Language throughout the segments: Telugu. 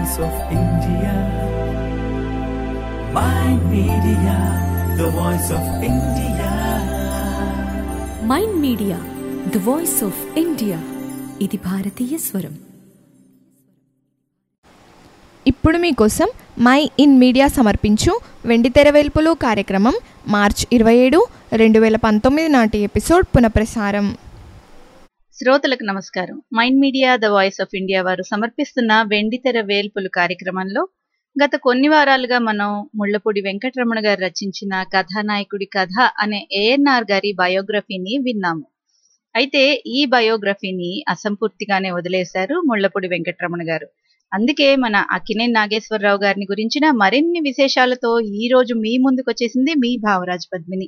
voice of India. My media, the voice of India. Mind media the voice of India ఇది భారతీయ స్వరం ఇప్పుడు మీకోసం మై ఇన్ మీడియా సమర్పించు వెండితెర వెల్పులు కార్యక్రమం మార్చ్ ఇరవై ఏడు రెండు వేల పంతొమ్మిది నాటి ఎపిసోడ్ పునఃప్రసారం శ్రోతలకు నమస్కారం mind media the voice of India వారు సమర్పిస్తున్న వెండితెర వేల్పులు కార్యక్రమంలో గత కొన్ని వారాలుగా మనం ముళ్ళపూడి వెంకటరమణ గారు రచించిన కథానాయకుడి కథ అనే ఏఎన్ఆర్ గారి బయోగ్రఫీని విన్నాము అయితే ఈ బయోగ్రఫీని అసంపూర్తిగానే వదిలేశారు ముళ్ళపూడి వెంకటరమణ గారు అందుకే మన అక్కినే నాగేశ్వరరావు గారిని గురించిన మరిన్ని విశేషాలతో ఈ రోజు మీ ముందుకు వచ్చేసింది మీ భావరాజ్ పద్మిని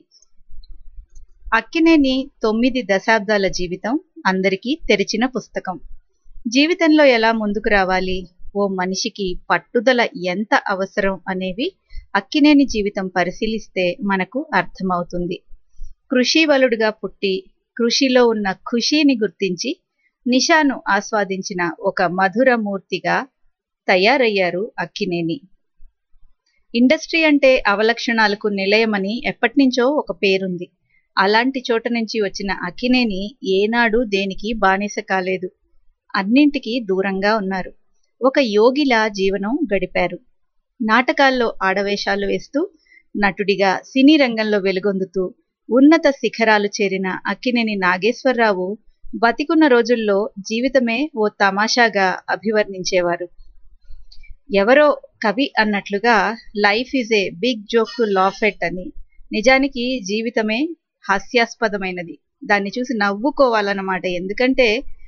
అక్కినేని తొమ్మిది దశాబ్దాల జీవితం అందరికీ తెరిచిన పుస్తకం జీవితంలో ఎలా ముందుకు రావాలి ఓ మనిషికి పట్టుదల ఎంత అవసరం అనేవి అక్కినేని జీవితం పరిశీలిస్తే మనకు అర్థమవుతుంది కృషివలుడుగా పుట్టి కృషిలో ఉన్న ఖుషీని గుర్తించి నిషాను ఆస్వాదించిన ఒక మధుర మూర్తిగా తయారయ్యారు అక్కినేని ఇండస్ట్రీ అంటే అవలక్షణాలకు నిలయమని ఎప్పటినుంచో ఒక పేరుంది అలాంటి చోట నుంచి వచ్చిన అక్కినేని ఏనాడు దేనికి బానిస కాలేదు అన్నింటికీ దూరంగా ఉన్నారు ఒక యోగిలా జీవనం గడిపారు నాటకాల్లో ఆడవేషాలు వేస్తూ నటుడిగా సినీ రంగంలో వెలుగొందుతూ ఉన్నత శిఖరాలు చేరిన అక్కినేని నాగేశ్వరరావు బతికున్న రోజుల్లో జీవితమే ఓ తమాషాగా అభివర్ణించేవారు ఎవరో కవి అన్నట్లుగా life is a big joke to laugh at అని నిజానికి జీవితమే హాస్యాస్పదమైనది దాన్ని చూసి నవ్వుకోవాలన్నమాట ఎందుకంటే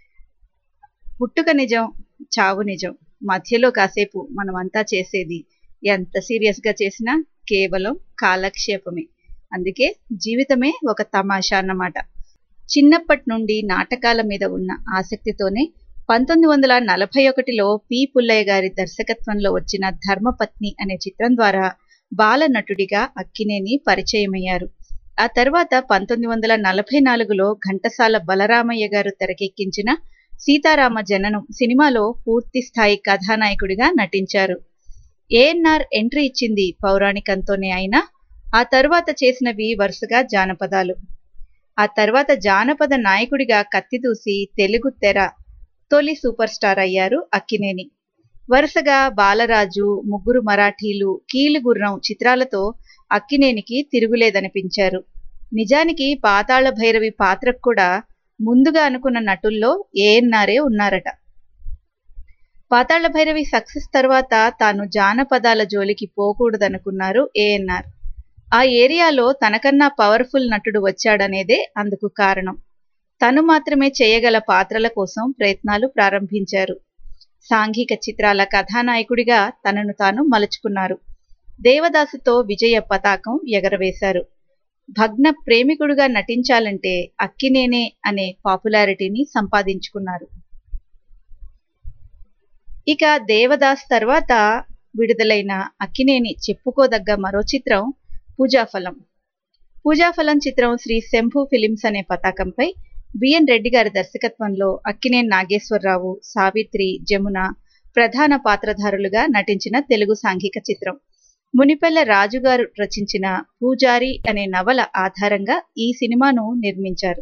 పుట్టుక నిజం చావు నిజం మధ్యలో కాసేపు మనమంతా చేసేది ఎంత సీరియస్గా చేసినా కేవలం కాలక్షేపమే అందుకే జీవితమే ఒక తమాషా అన్నమాట చిన్నప్పటి నుండి నాటకాల మీద ఉన్న ఆసక్తితోనే పంతొమ్మిది వందల నలభై ఒకటిలో పి పుల్లయ్య గారి దర్శకత్వంలో వచ్చిన ధర్మపత్ని అనే చిత్రం ద్వారా బాల నటుడిగా అక్కినేని పరిచయమయ్యారు ఆ తర్వాత పంతొమ్మిది వందల నలభై నాలుగులో ఘంటసాల బలరామయ్య గారు తెరకెక్కించిన సీతారామ జననం సినిమాలో పూర్తి స్థాయి కథానాయకుడిగా నటించారు ఏఎన్ఆర్ ఎంట్రీ ఇచ్చింది పౌరాణికంతోనే అయినా ఆ తర్వాత చేసినవి వరుసగా జానపదాలు ఆ తర్వాత జానపద నాయకుడిగా కత్తిదూసి తెలుగు తెర తొలి సూపర్ స్టార్ అయ్యారు అక్కినేని వరుసగా బాలరాజు ముగ్గురు మరాఠీలు కీలుగుర్రం చిత్రాలతో అక్కినేనికి తిరుగులేదనిపించారు నిజానికి పాతాళ భైరవి పాత్రకు కూడా ముందుగా అనుకున్న నటుల్లో ఏఎన్ఆరే ఉన్నారట పాతాళ భైరవి సక్సెస్ తర్వాత తాను జానపదాల జోలికి పోకూడదనుకున్నారు ఏఎన్ఆర్ ఆ ఏరియాలో తనకన్నా పవర్ఫుల్ నటుడు వచ్చాడనేదే అందుకు కారణం తను మాత్రమే చేయగల పాత్రల కోసం ప్రయత్నాలు ప్రారంభించారు సాంఘిక చిత్రాల కథానాయకుడిగా తనను తాను మలుచుకున్నారు దేవదాసుతో విజయ పతాకం ఎగరవేశారు భగ్న ప్రేమికుడుగా నటించాలంటే అక్కినేనే అనే పాపులారిటీని సంపాదించుకున్నారు ఇక దేవదాస్ తర్వాత విడుదలైన అక్కినేని చెప్పుకోదగ్గ మరో చిత్రం పూజాఫలం పూజాఫలం చిత్రం శ్రీ శంభు ఫిలిమ్స్ అనే పతాకంపై బిఎన్ రెడ్డి గారి దర్శకత్వంలో అక్కినేని నాగేశ్వరరావు సావిత్రి జమున ప్రధాన పాత్రధారులుగా నటించిన తెలుగు సాంఘిక చిత్రం మునిపెల్ల రాజుగారు రచించిన పూజారి అనే నవల ఆధారంగా ఈ సినిమాను నిర్మించారు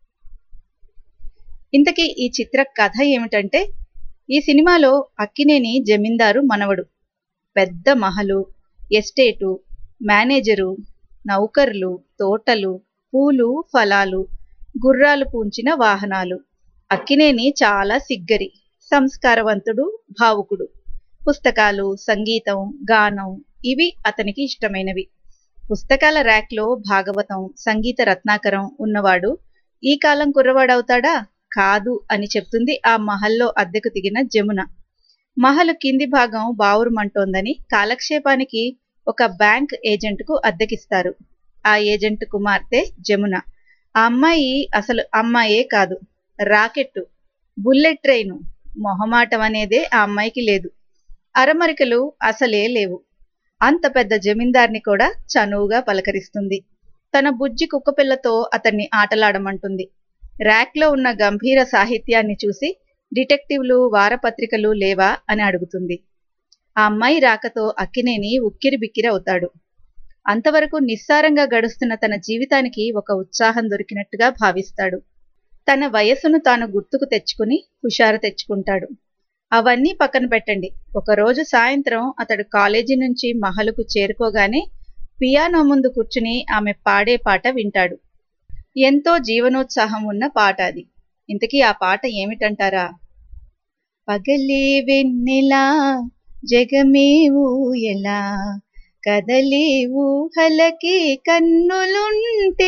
ఇంతకీ ఈ చిత్ర కథ ఏమిటంటే ఈ సినిమాలో అక్కినేని జమీందారు మనవడు పెద్ద మహలు ఎస్టేటు మేనేజరు నౌకర్లు తోటలు పూలు ఫలాలు గుర్రాలు పూంచిన వాహనాలు అక్కినేని చాలా సిగ్గరి సంస్కారవంతుడు భావుకుడు పుస్తకాలు సంగీతం గానం ఇవి అతనికి ఇష్టమైనవి పుస్తకాల ర్యాక్లో భాగవతం సంగీత రత్నాకరం ఉన్నవాడు ఈ కాలం కుర్రవాడవుతాడా కాదు అని చెప్తుంది ఆ మహల్లో అద్దెకు దిగిన జమున మహలు కింది భాగం బావురుమంటోందని కాలక్షేపానికి ఒక బ్యాంక్ ఏజెంట్కు అద్దెకిస్తారు ఆ ఏజెంట్ కుమార్తె జమున ఆ అమ్మాయి అసలు అమ్మాయే కాదు రాకెట్టు బుల్లెట్ ట్రైను మొహమాటం అనేదే ఆ అమ్మాయికి లేదు అరమరికలు అసలే లేవు అంత పెద్ద జమీందార్ని కూడా చనువుగా పలకరిస్తుంది తన బుజ్జి కుక్కపిల్లతో అతన్ని ఆటలాడమంటుంది ర్యాక్లో ఉన్న గంభీర సాహిత్యాన్ని చూసి డిటెక్టివ్లు వారపత్రికలు లేవా అని అడుగుతుంది ఆ అమ్మాయి రాకతో అక్కినేని ఉక్కిరి బిక్కిరి అవుతాడు అంతవరకు నిస్సారంగా గడుస్తున్న తన జీవితానికి ఒక ఉత్సాహం దొరికినట్టుగా భావిస్తాడు తన వయస్సును తాను గుర్తుకు తెచ్చుకుని హుషారు తెచ్చుకుంటాడు అవన్నీ పక్కన పెట్టండి ఒకరోజు సాయంత్రం అతడు కాలేజీ నుంచి మహలుకు చేరుకోగానే పియానో ముందు కూర్చుని ఆమె పాడే పాట వింటాడు ఎంతో జీవనోత్సాహం ఉన్న పాట అది ఇంతకీ ఆ పాట ఏమిటంటారా పగలే వెన్నెలా జగమే ఊయలా కదలే ఊహలకి కన్నులుంటే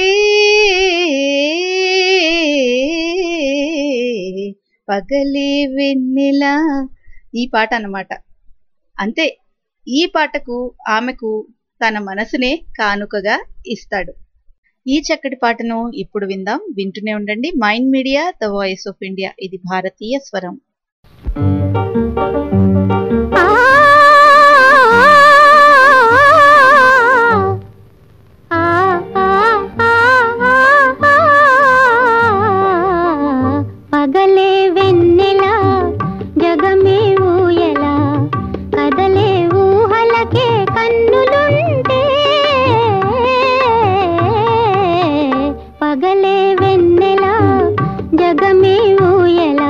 పగలే వెన్నెలా ఈ పాట అన్నమాట అంతే ఈ పాటకు ఆమెకు తన మనసునే కానుకగా ఇస్తాడు ఈ చక్కటి పాటను ఇప్పుడు విందాం వింటూనే ఉండండి mind media the voice of India ఇది భారతీయ స్వరం పగలే వెన్నెలా జగమే ఊయలా కదలే ఊహలకే కన్నులుంటే పగలే వెన్నెలా జగమే ఊయలా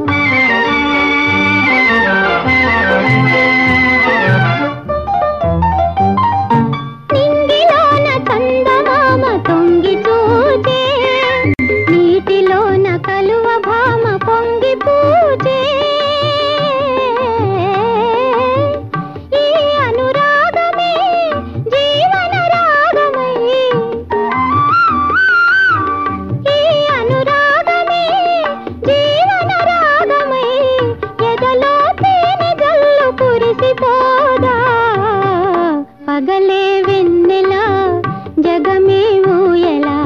నింగిలోన చందమామ తొంగి చూచే నీటిలోన కలువ భామ పొంగి పూచే ఈ అనురాగమే జీవన రాగమై ఈ అనురాగమే జీవన రాగమై ఎదలో తేనె జల్లు కురిసిపోదా పగలే వెన్నెలా జగమే ఊయలా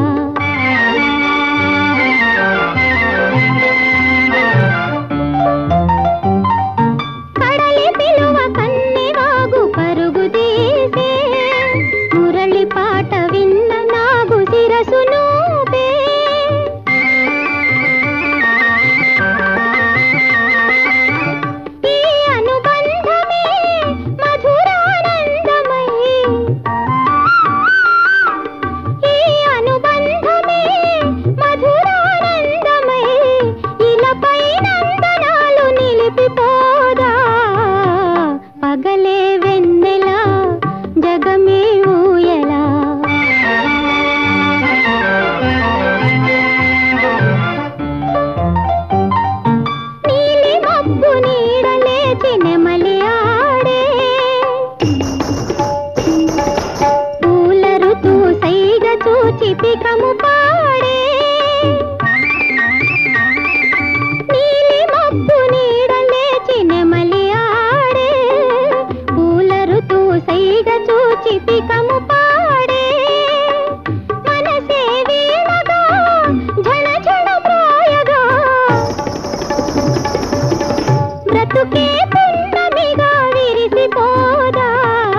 కడలి పిలువ కన్నెవాగు పరుగు తీసే మురళి పాట విన్న నాగు శిరసు నూపే ఈ అనుబంధమే మధురానందమై ఈ అనుబంధమే మధురానందమై ఇలపై నందనాలు నిలిపిపోదా పగలే వెన్నెలా జగమే ఊయలా నీలి మబ్బు నీడలేచి నెమలి ఆడే పూల ఋతు సైగ చూచి పికము పాడే నీలి మబ్బు నీడలేచి నెమలి ఆడే పూల ఋతు సైగ చూచి పికము పాడే మనసే వీణగా ఝణ ఝణ ప్రాయగా బ్రతుకే పున్నమిగా విరిసిపోదా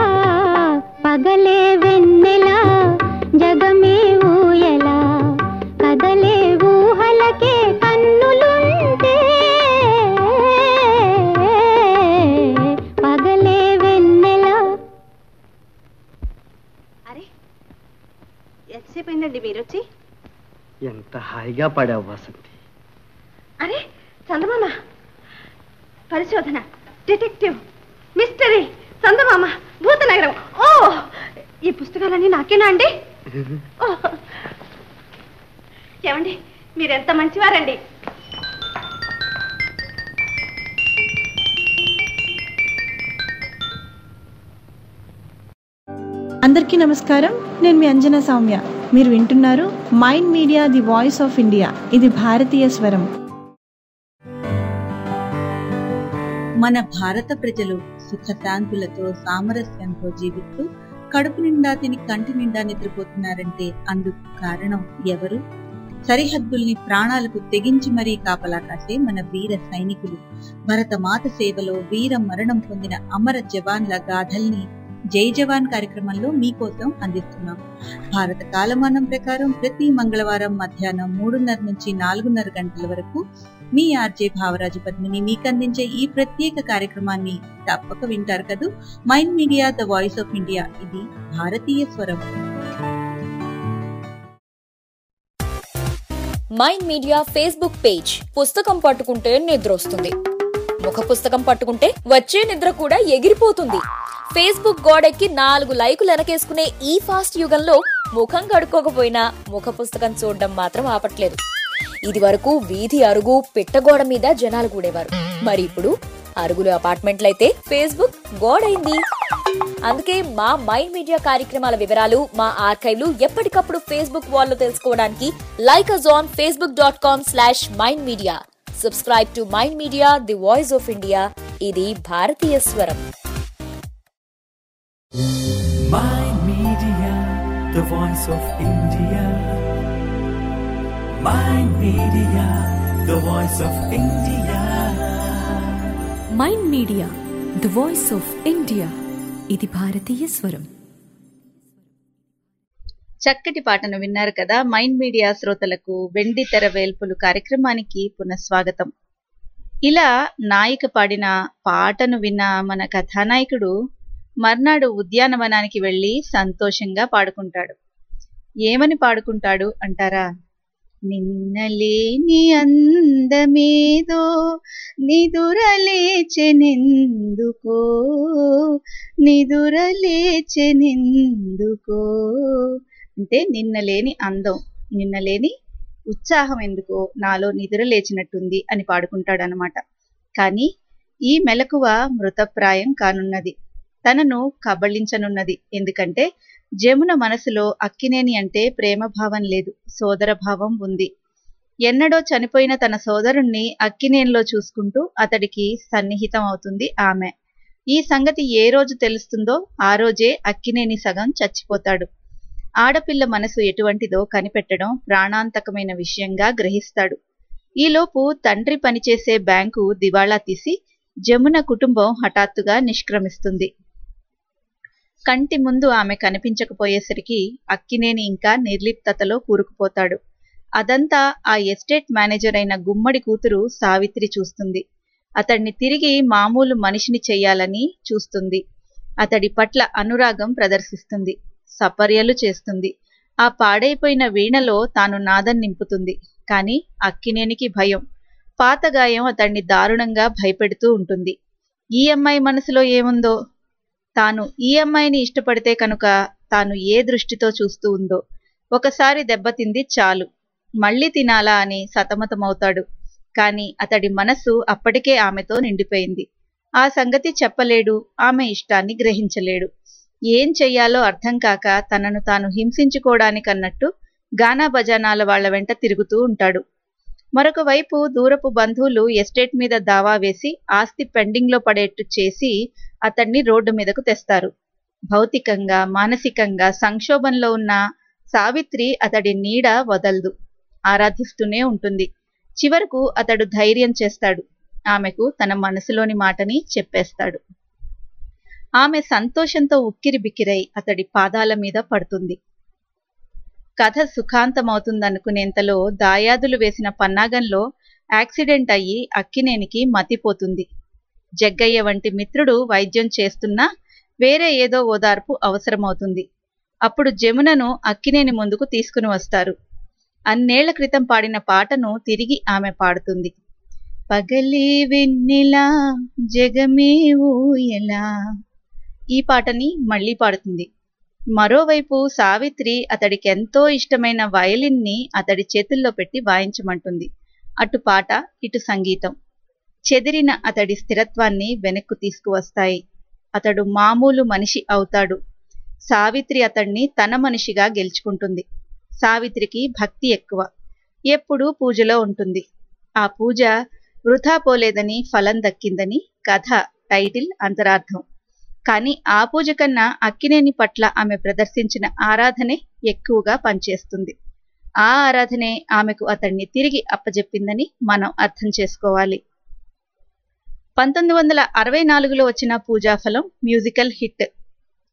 పగలే వెన్నెలా జగమే ఊయలా కదలే ఊహలకే కన్నులుంటే పగలే వెన్నెలా అరే ఎంతసేపు అయిందండి మీరు వచ్చి ఎంత హాయిగా పాడావు వసంతి అరే చందమామ పరిశోధన డిటెక్టివ్ మిస్టరీ చందమామ భూతనగరం ఓ ఈ పుస్తకాలన్నీ నాకేనా అండి ఓ. ఏమండి మీరెంత మంచివారండి అందరికీ నమస్కారం నేను మీ అంజనా సౌమ్య మీరు వింటున్నారు mind media the voice of India ఇది భారతీయ స్వరం మన భారత ప్రజలు సుఖశాంతులతో సామరస్యంతో జీవిస్తూ కడుపు నిండా తిని కంటి నిండా నిద్రపోతున్నారంటే అందుకు కారణం ఎవరు సరిహద్దుల్ని ప్రాణాలకు తెగించి మరీ కాపలా కాసే మన వీర సైనికులు భరతమాత సేవలో వీర మరణం పొందిన అమర జవాన్ల గాథల్ని జై జవాన్ కార్యక్రమంలో మీకోసం అందిస్తున్నాం భారత కాలమానం ప్రకారం ప్రతి మంగళవారం మధ్యాహ్నం మూడున్నర నుంచి నాలుగున్నర గంటల వరకు మీ ఆర్జే భావరాజు పద్మిని మీకు అందించే ఈ ప్రత్యేక కార్యక్రమాన్ని తప్పక వింటారు కదూ mind media the voice of India ఇది భారతీయ స్వరం మైండ్ మీడియా ఫేస్బుక్ పేజ్ పుస్తకం పట్టుకుంటే నిద్ర వస్తుంది ముఖ పుస్తకం పట్టుకుంటే వచ్చే నిద్ర కూడా ఎగిరిపోతుంది ఫేస్బుక్ గోడెక్కి నాలుగు లైకులు వెనకేసుకునే ఈ ఫాస్ట్ యుగంలో ముఖం కడుక్కోకపోయినా ముఖ పుస్తకం చూడడం మాత్రం ఆపట్లేదు ఇది వరకు వీధి అరుగు పిట్టగోడ మీద జనాలు కూడేవారు మరి ఇప్పుడు అరుగులు అపార్ట్మెంట్లయితే ఫేస్బుక్ గోడైంది అందుకే మా మైండ్ మీడియా కార్యక్రమాల వివరాలు మా ఆర్కైవ్లు ఎప్పటికప్పుడు ఫేస్బుక్ వాల్లో తెలుసుకోవడానికి like us on Facebook dot com slash mind media subscribe to mind media the voice of India ఇది భారతీయ స్వరం Mind Media, the voice of India. Mind Media, the voice of India. Mind media the voice of India ఇది భారతీయ స్వరం చక్కటి పాటను విన్నారు కదా మైండ్ మీడియా శ్రోతలకు వెండి తెర వేల్పులు కార్యక్రమానికి పునఃస్వాగతం ఇలా నాయిక పాడిన పాటను విన్న మన కథానాయకుడు మర్నాడు ఉద్యానవనానికి వెళ్ళి సంతోషంగా పాడుకుంటాడు ఏమని పాడుకుంటాడు అంటారా నిన్నలేని అందమేదో నిదురలేచెనెందుకో నిదురలేచెనెందుకో అంటే నిన్నలేని అందం నిన్నలేని ఉత్సాహం ఎందుకో నాలో నిద్ర లేచినట్టుంది అని పాడుకుంటాడనమాట కానీ ఈ మెలకువ మృతప్రాయం కానున్నది తనను కబళించనున్నది ఎందుకంటే జమున మనసులో అక్కినేని అంటే ప్రేమ భావం లేదు సోదర భావం ఉంది ఎన్నడో చనిపోయిన తన సోదరుణ్ణి అక్కినేనిలో చూసుకుంటూ అతడికి సన్నిహితం అవుతుంది ఆమె ఈ సంగతి ఏ రోజు తెలుస్తుందో ఆ రోజే అక్కినేని సగం చచ్చిపోతాడు ఆడపిల్ల మనసు ఎటువంటిదో కనిపెట్టడం ప్రాణాంతకమైన విషయంగా గ్రహిస్తాడు ఈలోపు తండ్రి పనిచేసే బ్యాంకు దివాళా తీసి జమున కుటుంబం హఠాత్తుగా నిష్క్రమిస్తుంది కంటి ముందు ఆమె కనిపించకపోయేసరికి అక్కినేని ఇంకా నిర్లిప్తతలో కూరుకుపోతాడు అదంతా ఆ ఎస్టేట్ మేనేజర్ అయిన గుమ్మడి కూతురు సావిత్రి చూస్తుంది అతడిని తిరిగి మామూలు మనిషిని చెయ్యాలని చూస్తుంది అతడి పట్ల అనురాగం ప్రదర్శిస్తుంది సపర్యలు చేస్తుంది ఆ పాడైపోయిన వీణలో తాను నాదం నింపుతుంది కాని అక్కినేనికి భయం పాత గాయం అతన్ని దారుణంగా భయపెడుతూ ఉంటుంది ఈ అమ్మాయి మనసులో ఏముందో తాను ఈ అమ్మాయిని ఇష్టపడితే కనుక తాను ఏ దృష్టితో చూస్తూ ఉందో ఒకసారి దెబ్బతింది చాలు మళ్ళీ తినాలా అని సతమతమవుతాడు కాని అతడి మనసు అప్పటికే ఆమెతో నిండిపోయింది ఆ సంగతి చెప్పలేడు ఆమె ఇష్టాన్ని గ్రహించలేడు ఏం చెయ్యాలో అర్థం కాక తనను తాను హింసించుకోవడానికన్నట్టు గానా బజానాల వాళ్ల వెంట తిరుగుతూ ఉంటాడు మరొక వైపు దూరపు బంధువులు ఎస్టేట్ మీద దావా వేసి ఆస్తి పెండింగ్లో పడేట్టు చేసి అతన్ని రోడ్డు మీదకు తెస్తారు భౌతికంగా మానసికంగా సంక్షోభంలో ఉన్న సావిత్రి అతడి నీడ వదలదు ఆరాధిస్తూనే ఉంటుంది చివరకు అతడు ధైర్యం చేస్తాడు ఆమెకు తన మనసులోని మాటని చెప్పేస్తాడు ఆమె సంతోషంతో ఉక్కిరి బిక్కిరై అతడి పాదాల మీద పడుతుంది కథ సుఖాంతమవుతుందనుకునేంతలో దాయాదులు వేసిన పన్నాగంలో యాక్సిడెంట్ అయ్యి అక్కినేనికి మతిపోతుంది జగ్గయ్య వంటి మిత్రుడు వైద్యం చేస్తున్నా వేరే ఏదో ఓదార్పు అవసరమవుతుంది అప్పుడు జమునను అక్కినేని ముందుకు తీసుకుని వస్తారు అన్నేళ్ల క్రితం పాడిన పాటను తిరిగి ఆమె పాడుతుంది పగలే వెన్నెలా జగమే ఊయలా ఈ పాటని మళ్ళీ పాడుతుంది మరోవైపు సావిత్రి అతడికి ఎంతో ఇష్టమైన వయలిన్ని అతడి చేతుల్లో పెట్టి వాయించమంటుంది అటు పాట ఇటు సంగీతం చెదిరిన అతడి స్థిరత్వాన్ని వెనక్కు తీసుకువస్తాయి అతడు మామూలు మనిషి అవుతాడు సావిత్రి అతడిని తన మనిషిగా గెలుచుకుంటుంది సావిత్రికి భక్తి ఎక్కువ ఎప్పుడూ పూజలో ఉంటుంది ఆ పూజ వృధా పోలేదని ఫలం దక్కిందని కథ టైటిల్ అంతరార్థం కానీ ఆ పూజ కన్నా అక్కినేని పట్ల ఆమె ప్రదర్శించిన ఆరాధనే ఎక్కువగా పనిచేస్తుంది ఆ ఆరాధనే ఆమెకు అతన్ని తిరిగి అప్పజెప్పిందని మనం అర్థం చేసుకోవాలి పంతొమ్మిది వందల అరవై నాలుగులో వచ్చిన పూజాఫలం మ్యూజికల్ హిట్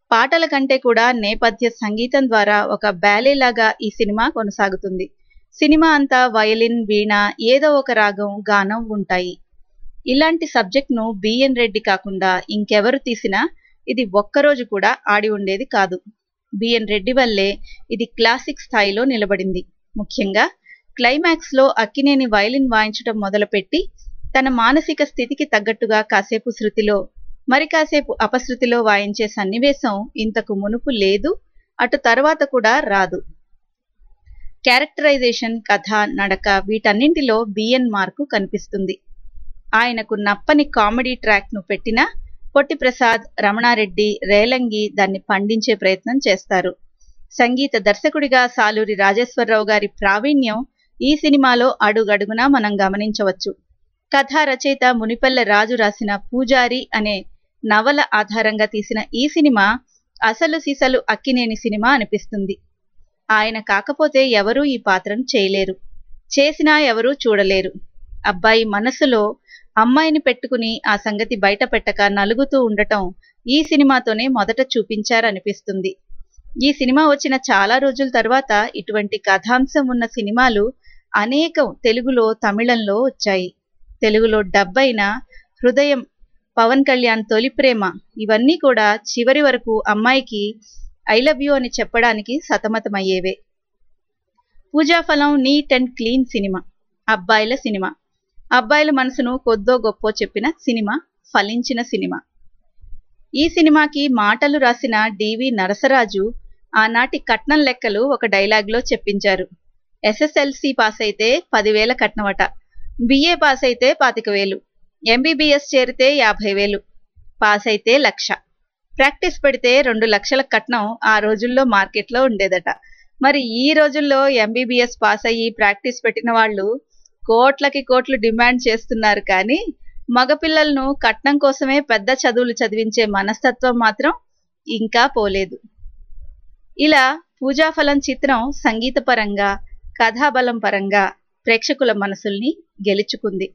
పాటల కంటే కూడా నేపథ్య సంగీతం ద్వారా ఒక బ్యాలే లాగా ఈ సినిమా కొనసాగుతుంది సినిమా అంతా వయలిన్ వీణ ఏదో ఒక రాగం గానం ఉంటాయి ఇలాంటి సబ్జెక్ట్ను బిఎన్ రెడ్డి కాకుండా ఇంకెవరు తీసినా ఇది ఒక్కరోజు కూడా ఆడి ఉండేది కాదు బిఎన్ రెడ్డి వల్లే ఇది క్లాసిక్ స్థాయిలో నిలబడింది ముఖ్యంగా క్లైమాక్స్ లో అక్కినేని వయలిన్ వాయించడం మొదలుపెట్టి తన మానసిక స్థితికి తగ్గట్టుగా కాసేపు శృతిలో మరి కాసేపు అపశృతిలో వాయించే సన్నివేశం ఇంతకు మునుపు లేదు అటు తర్వాత కూడా రాదు క్యారెక్టరైజేషన్ కథ నడక వీటన్నింటిలో బిఎన్ మార్కు కనిపిస్తుంది ఆయనకు నప్పని కామెడీ ట్రాక్ ను పెట్టినా పొట్టి ప్రసాద్ రమణారెడ్డి రేలంగి దాన్ని పండించే ప్రయత్నం చేస్తారు సంగీత దర్శకుడిగా సాలూరి రాజేశ్వరరావు గారి ప్రావీణ్యం ఈ సినిమాలో అడుగడుగునా మనం గమనించవచ్చు కథా రచయిత మునిపల్లె రాజు రాసిన పూజారి అనే నవల ఆధారంగా తీసిన ఈ సినిమా అసలు సిసలు అక్కినేని సినిమా అనిపిస్తుంది ఆయన కాకపోతే ఎవరూ ఈ పాత్రను చేయలేరు చేసినా ఎవరూ చూడలేరు అబ్బాయి మనసులో అమ్మాయిని పెట్టుకుని ఆ సంగతి బయట పెట్టక నలుగుతూ ఉండటం ఈ సినిమాతోనే మొదట చూపించారనిపిస్తుంది ఈ సినిమా వచ్చిన చాలా రోజుల తర్వాత ఇటువంటి కథాంశం ఉన్న సినిమాలు అనేకం తెలుగులో తమిళంలో వచ్చాయి తెలుగులో డబ్బైన హృదయం పవన్ కళ్యాణ్ తొలి ప్రేమ ఇవన్నీ కూడా చివరి వరకు అమ్మాయికి ఐ లవ్ యూ అని చెప్పడానికి సతమతమయ్యేవే Poojaphalam neat and clean cinema అబ్బాయిల సినిమా అబ్బాయిల మనసును కొద్దో గొప్పో చెప్పిన సినిమా ఫలించిన సినిమా ఈ సినిమాకి మాటలు రాసిన డివి నరసరాజు ఆనాటి కట్నం లెక్కలు ఒక డైలాగ్లో చెప్పించారు ఎస్ఎస్ఎల్సి పాస్ అయితే పదివేల కట్నమట బిఏ పాస్ అయితే పాతిక వేలు ఎంబీబీఎస్ చేరితే యాభై వేలు పాస్ అయితే లక్ష ప్రాక్టీస్ పెడితే రెండు లక్షల కట్నం ఆ రోజుల్లో మార్కెట్లో ఉండేదట మరి ఈ రోజుల్లో ఎంబీబీఎస్ పాస్ అయ్యి ప్రాక్టీస్ పెట్టిన వాళ్ళు కోట్లకి కోట్లు డిమాండ్ చేస్తున్నారు కానీ మగపిల్లలను కట్నం కోసమే పెద్ద చదువులు చదివించే మనస్తత్వం మాత్రం ఇంకా పోలేదు ఇలా పూజాఫలం చిత్రం సంగీతపరంగా కథాబలం పరంగా ప్రేక్షకుల మనసుల్ని గెలుచుకుంది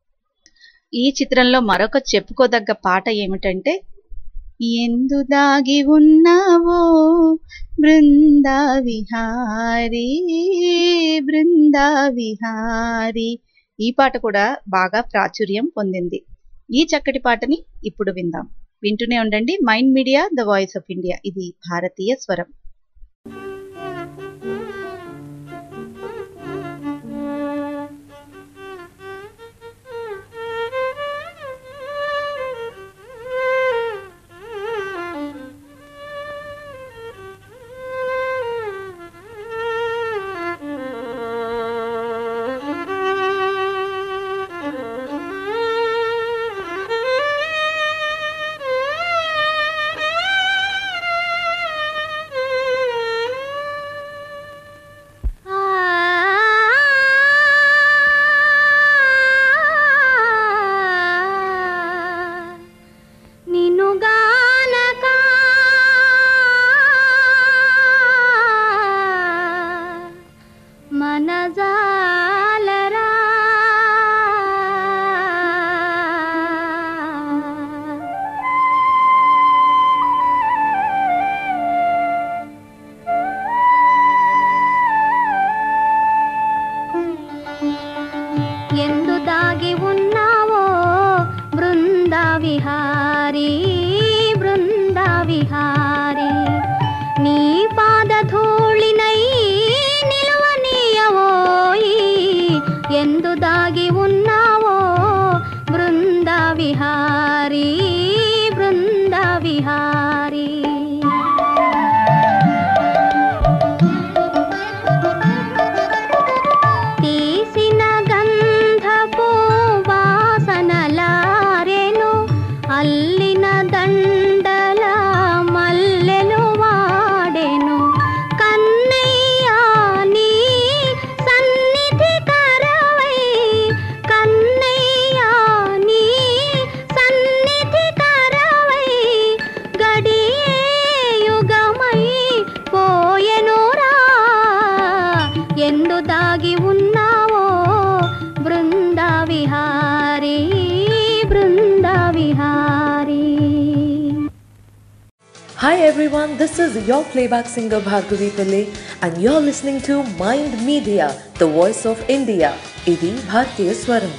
ఈ చిత్రంలో మరొక చెప్పుకోదగ్గ పాట ఏమిటంటే ఎందు దాగి ఉన్నావో బృందా విహారీ బృందా విహారీ ఈ పాట కూడా బాగా ప్రాచుర్యం పొందింది ఈ చక్కటి పాటని ఇప్పుడు విందాం వింటూనే ఉండండి mind media the voice of India ఇది భారతీయ స్వరం నిన్ను గానక మనజాలరా ఎందు దాగి ఉన్నావో బృంద విహారీ బృంద విహారీ నీ పాదధూళినై నిలువనీయవోయి ఎందు దాగి ఉన్నావో బృంద విహారీ బృంద విహారీ తీసిన గంధపు వాసనలారెను అల్లిన దండల మల్లెలు వాడెను కన్నయ్యా నీ సన్నిధి కరవై కన్నయ్యా నీ సన్నిధి కరవై గడి Hi everyone, this is your playback singer Bhargavi Pillai and you're listening to Mind Media, the voice of India. ఇది భారతీయ స్వరం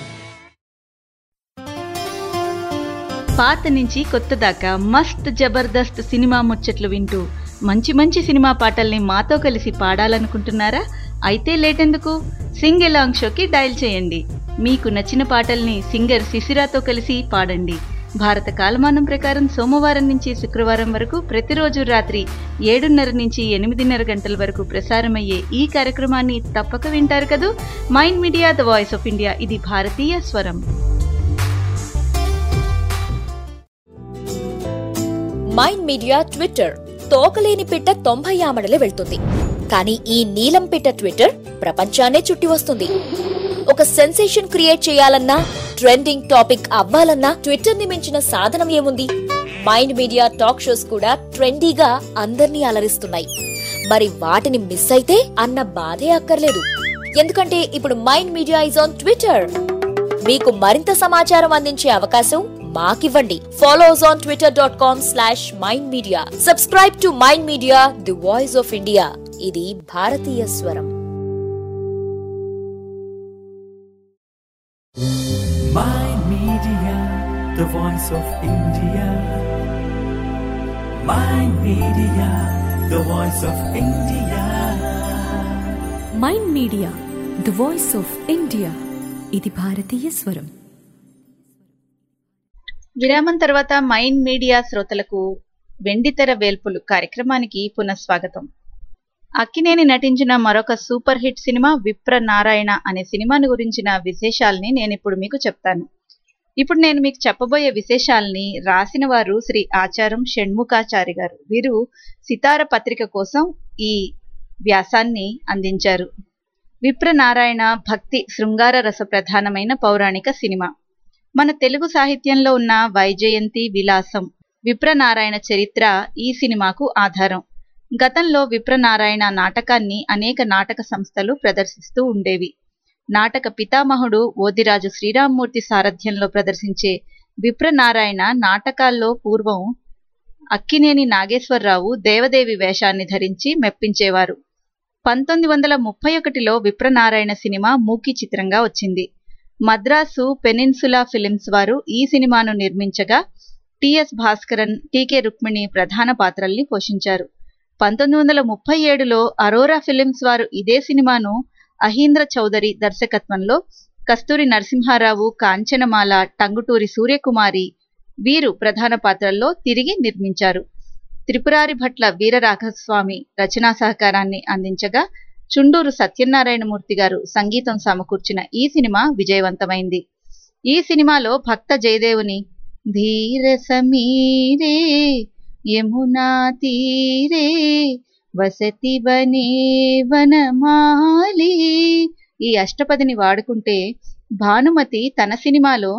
పాత నుంచి కొత్త దాకా మస్త్ జబర్దస్త్ సినిమా ముచ్చట్లు వింటూ మంచి మంచి సినిమా పాటల్ని మాతో కలిసి పాడాలనుకుంటున్నారా అయితే లేటెందుకు సింగ్ ఎలాంగ్ షోకి డయల్ చేయండి మీకు నచ్చిన పాటల్ని సింగర్ శిశిరాతో కలిసి పాడండి భారత కాలమానం ప్రకారం సోమవారం నుంచి శుక్రవారం వరకు ప్రతిరోజు రాత్రి ఏడున్నర నుంచి ఎనిమిదిన్నర గంటల వరకు ప్రసారమయ్యే ఈ కార్యక్రమాన్ని తప్పక వింటారు కదూ mind media the voice of India ఇది భారతీయ స్వరం మైండ్ మీడియా ట్విట్టర్ తోకలేని పిట్ట తొంభై ఆమడలే వెళ్తుంది కానీ ఈ నీలం పిట్ట ట్విట్టర్ ప్రపంచాన్నే చుట్టి వస్తుంది ఒక సెన్సేషన్ క్రియేట్ చేయాలన్నా ట్రెండింగ్ టాపిక్ అవ్వాలన్నా ట్విట్టర్ ని మించిన సాధనం ఏముంది మైండ్ మీడియా టాక్ షోస్ కూడా ట్రెండీగా అందర్నీ అలరిస్తున్నాయి మరి వాటిని మిస్ అయితే అన్న బాధే అక్కర్లేదు ఎందుకంటే ఇప్పుడు mind media is on Twitter మీకు మరింత సమాచారం అందించే అవకాశం మాకివ్వండి follow us on Twitter dot com slash mind media subscribe to mind media the voice of India ఇది భారతీయ స్వరం Mind Media, the voice of India. Mind Media, the voice of India. Mind media the voice of India ఇది భారతీయ స్వరం విరామం తర్వాత మైండ్ మీడియా శ్రోతలకు వెండితెర వేల్పులు కార్యక్రమానికి పునఃస్వాగతం అక్కినేని నటించిన మరొక super hit cinema Vipra Narayana అనే సినిమాను గురించిన విశేషాల్ని నేను ఇప్పుడు మీకు చెప్తాను ఇప్పుడు నేను మీకు చెప్పబోయే విశేషాల్ని రాసిన వారు శ్రీ ఆచారం షణ్ముఖాచారి గారు వీరు సితార పత్రిక కోసం ఈ వ్యాసాన్ని అందించారు విప్ర నారాయణ భక్తి శృంగార రస ప్రధానమైన పౌరాణిక సినిమా మన తెలుగు సాహిత్యంలో ఉన్న వైజయంతి విలాసం విప్రనారాయణ చరిత్ర ఈ సినిమాకు ఆధారం గతంలో విప్రనారాయణ నాటకాన్ని అనేక నాటక సంస్థలు ప్రదర్శిస్తూ ఉండేవి నాటక పితామహుడు ఓదిరాజు శ్రీరామ్మూర్తి సారథ్యంలో ప్రదర్శించే విప్రనారాయణ నాటకాల్లో పూర్వం అక్కినేని నాగేశ్వరరావు దేవదేవి వేషాన్ని ధరించి మెప్పించేవారు పంతొమ్మిది వందల ముప్పై ఒకటిలో విప్రనారాయణ సినిమా మూకీ చిత్రంగా వచ్చింది మద్రాసు పెనిన్సులా ఫిలిమ్స్ వారు ఈ సినిమాను నిర్మించగా టిఎస్ భాస్కరన్ టికే రుక్మిణి ప్రధాన పాత్రల్ని పోషించారు పంతొమ్మిది వందల ముప్పై ఏడులో అరోరా ఫిలిమ్స్ వారు ఇదే సినిమాను అహీంద్ర చౌదరి దర్శకత్వంలో కస్తూరి నరసింహారావు కాంచనమాల టంగుటూరి సూర్యకుమారి వీరు ప్రధాన పాత్రల్లో తిరిగి నిర్మించారు త్రిపురారి భట్ల వీరరాఘస్వామి రచనా సహకారాన్ని అందించగా చుండూరు సత్యనారాయణమూర్తి గారు సంగీతం సమకూర్చిన ఈ సినిమా విజయవంతమైంది ఈ సినిమాలో భక్త జయదేవుని ధీర సమీరే యమునా తీరే వసతి బనే వనమాలి ఈ అష్టపదిని వాడుకుంటే భానుమతి తన సినిమాలో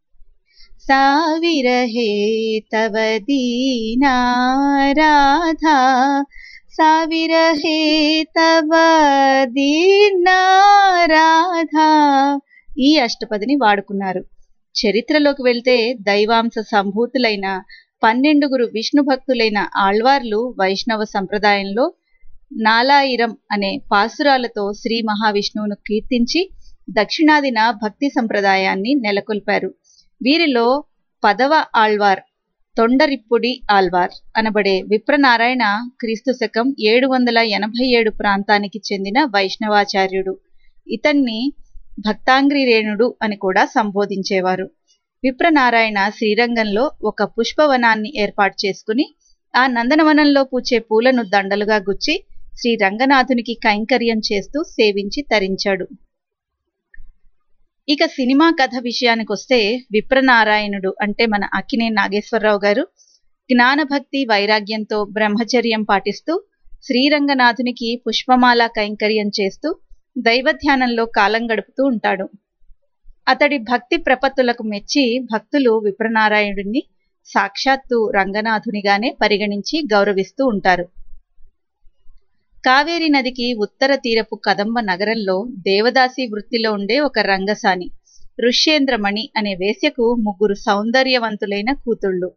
సావిరహే తవ దీనా రాధా సావిరహే తవ దీనా రాధా ఈ అష్టపదిని వాడుకున్నారు చరిత్రలోకి వెళ్తే దైవాంశ సంభూతులైన పన్నెండుగురు విష్ణు భక్తులైన ఆళ్వార్లు వైష్ణవ సంప్రదాయంలో నాలాయిరం అనే పాసురాలతో శ్రీ మహావిష్ణువును కీర్తించి దక్షిణాదిన భక్తి సంప్రదాయాన్ని నెలకొల్పారు వీరిలో పదవ ఆళ్వార్ తొండరిప్పుడి ఆళ్వార్ అనబడే విప్రనారాయణ క్రీస్తు శకం ఏడు వందల ఎనభై ఏడు ప్రాంతానికి చెందిన వైష్ణవాచార్యుడు ఇతన్ని భక్తాంగ్రి రేణుడు అని కూడా సంబోధించేవారు విప్రనారాయణ శ్రీరంగంలో ఒక పుష్పవనాన్ని ఏర్పాటు చేసుకుని ఆ నందనవనంలో పూచే పూలను దండలుగా గుచ్చి శ్రీ రంగనాథునికి కైంకర్యం చేస్తూ సేవించి తరించాడు ఇక సినిమా కథ విషయానికి వస్తే విప్రనారాయణుడు అంటే మన అక్కినే నాగేశ్వరరావు గారు జ్ఞానభక్తి వైరాగ్యంతో బ్రహ్మచర్యం పాటిస్తూ శ్రీరంగనాథునికి పుష్పమాల కైంకర్యం చేస్తూ దైవధ్యానంలో కాలం గడుపుతూ ఉంటాడు అతడి భక్తి ప్రపత్తులకు మెచ్చి భక్తులు విప్రనారాయణుడిని సాక్షాత్తు రంగనాథునిగానే పరిగణించి గౌరవిస్తూ ఉంటారు కావేరి నదికి ఉత్తర తీరపు కదంబ నగరంలో దేవదాసి వృత్తిలో ఉండే ఒక రంగసాని ఋష్యేంద్రమణి అనే వేశ్యకు ముగ్గురు సౌందర్యవంతులైన కూతుళ్ళు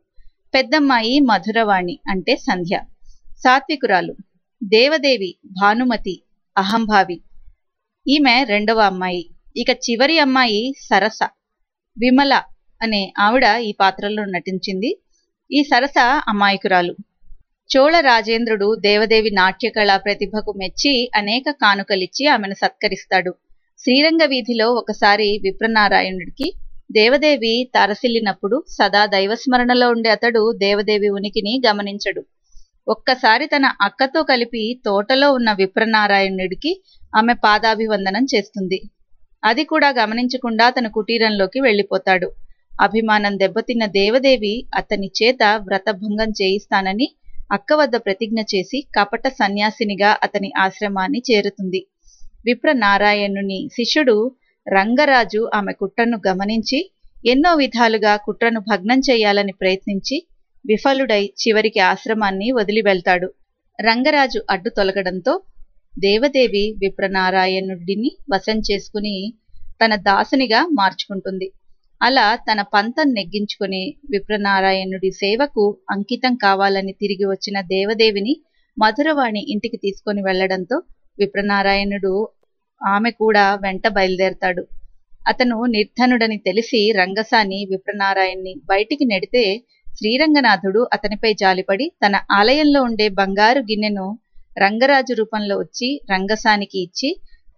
పెద్దమ్మాయి మధురవాణి అంటే సంధ్య సాత్వికురాలు దేవదేవి భానుమతి అహంభావి ఈమె రెండవ అమ్మాయి ఇక చివరి అమ్మాయి సరస విమల అనే ఆవిడ ఈ పాత్రలో నటించింది ఈ సరస అమాయకురాలు చోళ రాజేంద్రుడు దేవదేవి నాట్యకళా ప్రతిభకు మెచ్చి అనేక కానుకలిచ్చి ఆమెను సత్కరిస్తాడు శ్రీరంగ వీధిలో ఒకసారి విప్రనారాయణుడికి దేవదేవి తారసిల్లినప్పుడు సదా దైవస్మరణలో ఉండే అతడు దేవదేవి ఉనికిని గమనించడు ఒక్కసారి తన అక్కతో కలిపి తోటలో ఉన్న విప్రనారాయణుడికి ఆమె పాదాభివందనం చేస్తుంది అది కూడా గమనించకుండా తన కుటీరంలోకి వెళ్ళిపోతాడు అభిమానం దెబ్బతిన్న దేవదేవి అతని చేత వ్రతభంగం చేయిస్తానని అక్క వద్ద ప్రతిజ్ఞ చేసి కపట సన్యాసినిగా అతని ఆశ్రమాన్ని చేరుతుంది విప్రనారాయణుని శిష్యుడు రంగరాజు ఆమె కుట్రను గమనించి ఎన్నో విధాలుగా కుట్రను భగ్నం చేయాలని ప్రయత్నించి విఫలుడై చివరికి ఆశ్రమాన్ని వదిలి వెళ్తాడు రంగరాజు అడ్డు తొలగడంతో దేవదేవి విప్రనారాయణుడిని వశం చేసుకుని తన దాసునిగా మార్చుకుంటుంది అలా తన పంతం నెగ్గించుకుని విప్రనారాయణుడి సేవకు అంకితం కావాలని తిరిగి వచ్చిన దేవదేవిని మధురవాణి ఇంటికి తీసుకొని వెళ్లడంతో విప్రనారాయణుడు ఆమె కూడా వెంట బయలుదేరతాడు అతను నిర్ధనుడని తెలిసి రంగసాని విప్రనారాయణ్ణి బయటికి నెడితే శ్రీరంగనాథుడు అతనిపై జాలిపడి తన ఆలయంలో ఉండే బంగారు గిన్నెను రంగరాజు రూపంలో వచ్చి రంగసానికి ఇచ్చి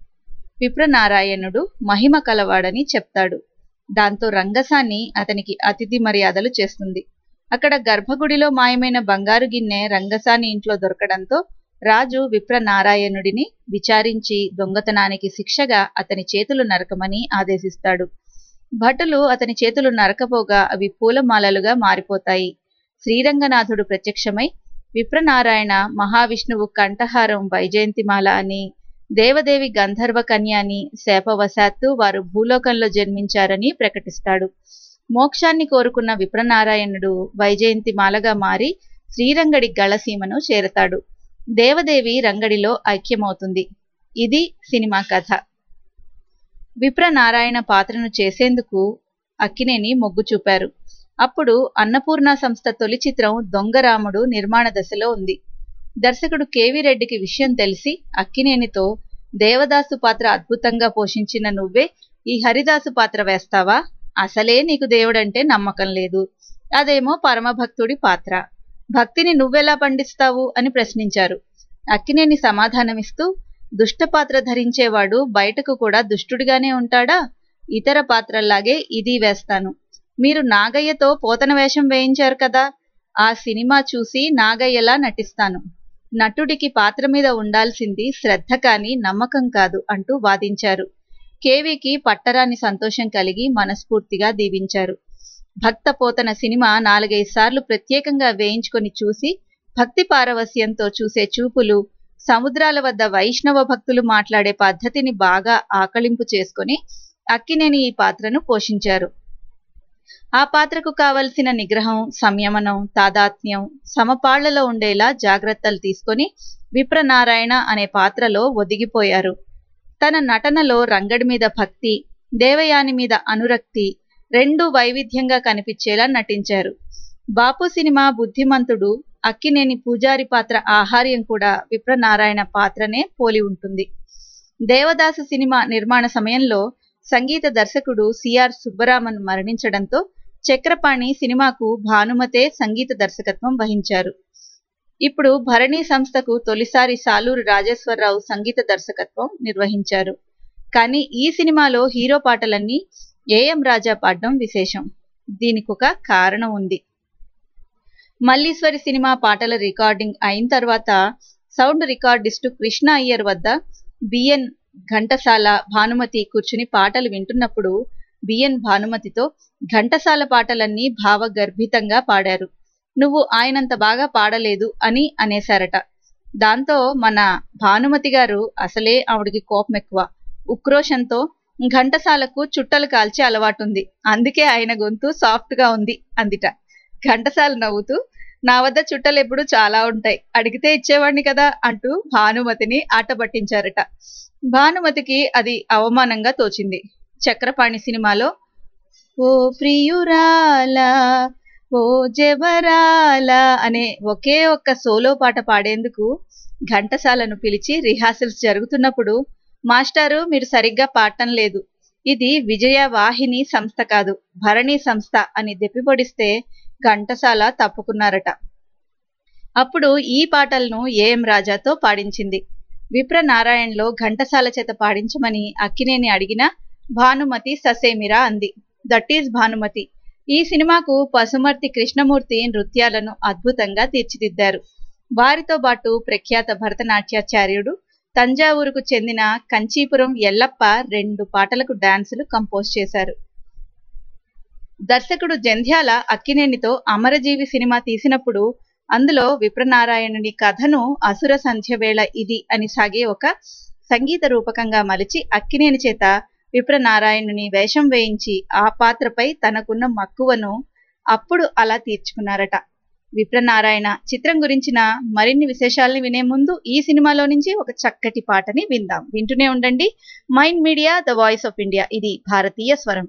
విప్రనారాయణుడు మహిమ కలవాడని చెప్తాడు దాంతో రంగసాని అతనికి అతిథి మర్యాదలు చేస్తుంది అక్కడ గర్భగుడిలో మాయమైన బంగారు గిన్నె రంగసాని ఇంట్లో దొరకడంతో రాజు విప్రనారాయణుడిని విచారించి దొంగతనానికి శిక్షగా అతని చేతులు నరకమని ఆదేశిస్తాడు భటులు అతని చేతులు నరకపోగా అవి పూలమాలలుగా మారిపోతాయి శ్రీరంగనాథుడు ప్రత్యక్షమై విప్రనారాయణ మహావిష్ణువు కంఠహారం వైజయంతిమాల అని దేవదేవి గంధర్వ కన్య అని శాపవశాత్తు వారు భూలోకంలో జన్మించారని ప్రకటిస్తాడు మోక్షాన్ని కోరుకున్న విప్రనారాయణుడు వైజయంతిమాలగా మారి శ్రీరంగడి గళసీమను చేరతాడు దేవదేవి రంగడిలో ఐక్యమవుతుంది ఇది సినిమా కథ విప్రనారాయణ పాత్రను చేసేందుకు అక్కినేని మొగ్గు చూపారు అప్పుడు అన్నపూర్ణ సంస్థ తొలి చిత్రం దొంగరాముడు నిర్మాణ దశలో ఉంది దర్శకుడు కేవి రెడ్డికి విషయం తెలిసి అక్కినేనితో దేవదాసు పాత్ర అద్భుతంగా పోషించిన నువ్వే ఈ హరిదాసు పాత్ర వేస్తావా అసలే నీకు దేవుడంటే నమ్మకం లేదు అదేమో పరమభక్తుడి పాత్ర భక్తిని నువ్వెలా పండిస్తావు అని ప్రశ్నించారు అక్కినేని సమాధానమిస్తూ దుష్ట పాత్ర ధరించేవాడు బయటకు కూడా దుష్టుడిగానే ఉంటాడా ఇతర పాత్రల్లాగే ఇది వేస్తాను మీరు నాగయ్యతో పోతన వేషం వేయించారు కదా ఆ సినిమా చూసి నాగయ్యలా నటిస్తాను నటుడికి పాత్ర మీద ఉండాల్సింది శ్రద్ధ కాని నమ్మకం కాదు అంటూ వాదించారు కేవీకి పట్టరాని సంతోషం కలిగి మనస్ఫూర్తిగా దీవించారు భక్త పోతన సినిమా నాలుగైదు సార్లు ప్రత్యేకంగా వేయించుకొని చూసి భక్తి పారవస్యంతో చూసే చూపులు సముద్రాల వద్ద వైష్ణవ భక్తులు మాట్లాడే పద్ధతిని బాగా ఆకలింపు చేసుకొని అక్కినేని ఈ పాత్రను పోషించారు ఆ పాత్రకు కావలసిన నిగ్రహం సంయమనం తాదాత్మ్యం సమపాళ్లలో ఉండేలా జాగ్రత్తలు తీసుకొని విప్రనారాయణ అనే పాత్రలో ఒదిగిపోయారు తన నటనలో రంగడి మీద భక్తి దేవయాని మీద అనురక్తి రెండు వైవిధ్యంగా కనిపించేలా నటించారు బాపు సినిమా బుద్ధిమంతుడు అక్కినేని పూజారి పాత్ర ఆహార్యం కూడా విప్రనారాయణ పాత్రనే పోలి ఉంటుంది దేవదాసు సినిమా నిర్మాణ సమయంలో సంగీత దర్శకుడు సిఆర్ సుబ్బరామన్ మరణించడంతో చక్రపాణి సినిమాకు భానుమతే సంగీత దర్శకత్వం వహించారు ఇప్పుడు భరణి సంస్థకు తొలిసారి సాలూరు రాజేశ్వరరావు సంగీత దర్శకత్వం నిర్వహించారు కానీ ఈ సినిమాలో హీరో పాటలన్నీ ఏఎం రాజా పాడడం విశేషం దీనికొక కారణం ఉంది మల్లీశ్వరి సినిమా పాటల రికార్డింగ్ అయిన తర్వాత సౌండ్ రికార్డిస్టు కృష్ణ అయ్యర్ వద్ద బిఎన్ ఘంటసాల భానుమతి కూర్చుని పాటలు వింటున్నప్పుడు బిఎన్ భానుమతితో ఘంటసాల పాటలన్నీ భావగర్భితంగా పాడారు నువ్వు ఆయనంత బాగా పాడలేదు అని అనేశారట దాంతో మన భానుమతి గారు అసలే ఆవిడికి కోపం ఎక్కువ ఉక్రోషంతో ఘంటసాలకు చుట్టలు కాల్చి అలవాటుంది అందుకే ఆయన గొంతు సాఫ్ట్ గా ఉంది అందిట ఘంటసాల నవ్వుతూ నా వద్ద చుట్టలు ఎప్పుడు చాలా ఉంటాయి అడిగితే ఇచ్చేవాడిని కదా అంటూ భానుమతిని ఆట పట్టించారట భానుమతికి అది అవమానంగా తోచింది చక్రపాణి సినిమాలో ఓ ప్రియురాల ఓ జబరాల అనే ఒకే ఒక్క సోలో పాట పాడేందుకు ఘంటసాలను పిలిచి రిహార్సల్స్ జరుగుతున్నప్పుడు మాస్టారు మీరు సరిగ్గా పాడటం లేదు ఇది విజయ వాహిని సంస్థ కాదు భరణి సంస్థ అని దెప్పిపొడిస్తే ఘంటసాల తప్పుకున్నారట అప్పుడు ఈ పాటలను ఏఎం రాజాతో పాడించింది విప్ర నారాయణలో ఘంటసాల చేత పాడించమని అక్కినేని అడిగిన భానుమతి ససేమిరా అంది దట్ ఈజ్ భానుమతి ఈ సినిమాకు పసుమర్తి కృష్ణమూర్తి నృత్యాలను అద్భుతంగా తీర్చిదిద్దారు వారితో పాటు ప్రఖ్యాత భరతనాట్యాచార్యుడు తంజావూరుకు చెందిన కంచీపురం ఎల్లప్ప రెండు పాటలకు డాన్సులు కంపోజ్ చేశారు దర్శకుడు జంధ్యాల అక్కినేనితో అమరజీవి సినిమా తీసినప్పుడు అందులో విప్రనారాయణుని కథను అసుర సంధ్య వేళ ఇది అని సాగే ఒక సంగీత రూపకంగా మలిచి అక్కినేని చేత విప్రనారాయణుని వేషం వేయించి ఆ పాత్రపై తనకున్న మక్కువను అప్పుడు అలా తీర్చుకున్నారట విప్రనారాయణ చిత్రం గురించిన మరిన్ని విశేషాలను వినే ముందు ఈ సినిమాలో నుంచి ఒక చక్కటి పాటని విందాం వింటూనే ఉండండి mind media the voice of India ఇది భారతీయ స్వరం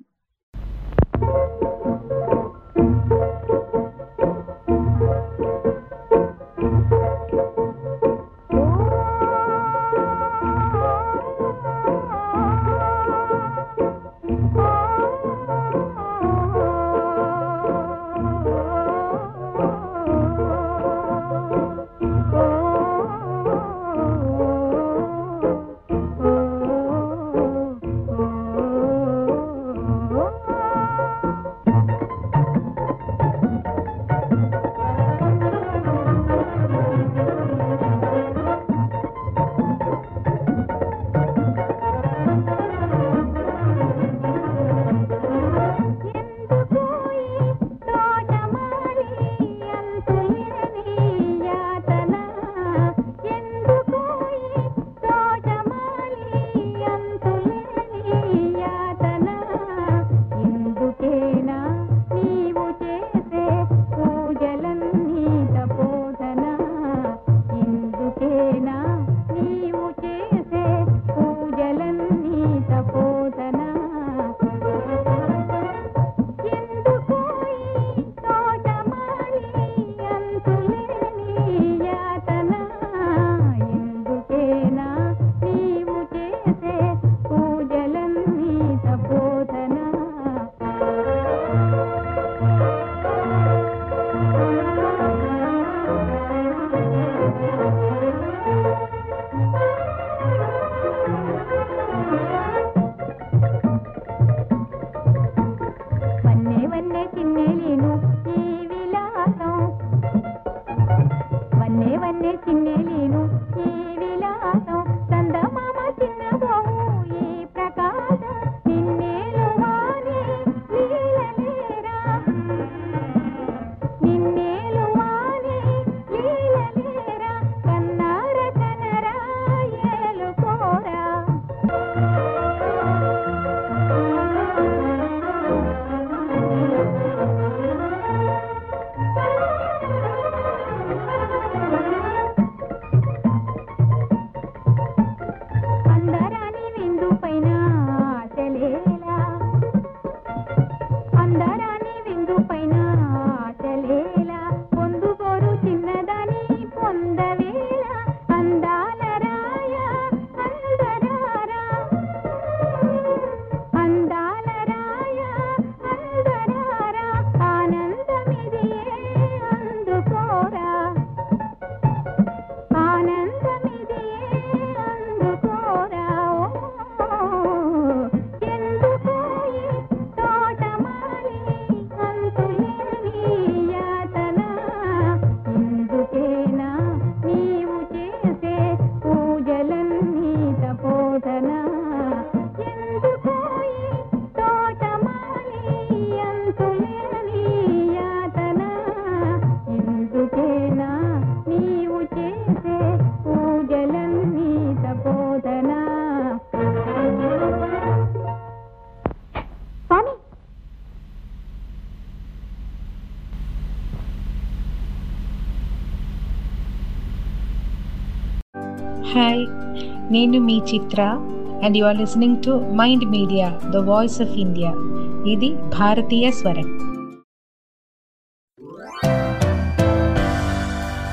హాయ్ నేను మీ Chitra and you are listening to mind media the voice of India ఇది భారతీయ స్వరం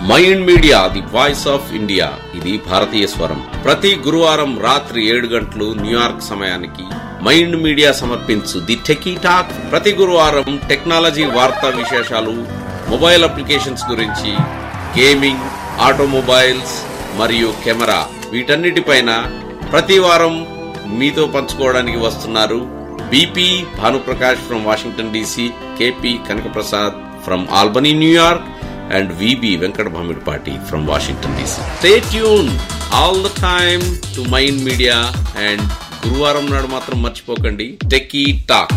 mind media the voice of India ఇది భారతీయ స్వరం ప్రతి గురువారం రాత్రి ఏడు గంటలు న్యూయార్క్ సమయానికి మైండ్ మీడియా సమర్పించు ది టెకీ టాక్ ప్రతి గురువారం టెక్నాలజీ వార్తా విశేషాలు మొబైల్ అప్లికేషన్స్ గురించి గేమింగ్ ఆటోమొబైల్స్ మరియు కెమెరా వీటన్నిటిపైన ప్రతి వారం మీతో పంచుకోవడానికి వస్తున్నారు B P Bhanuprakash from Washington D C K P Kanakaprasad from Albany New York and VB Venkat Bhamidpati from Washington DC. Stay tuned all the time to Mind Media and గురువారం నాడు మాత్రం మర్చిపోకండి టెకీ టాక్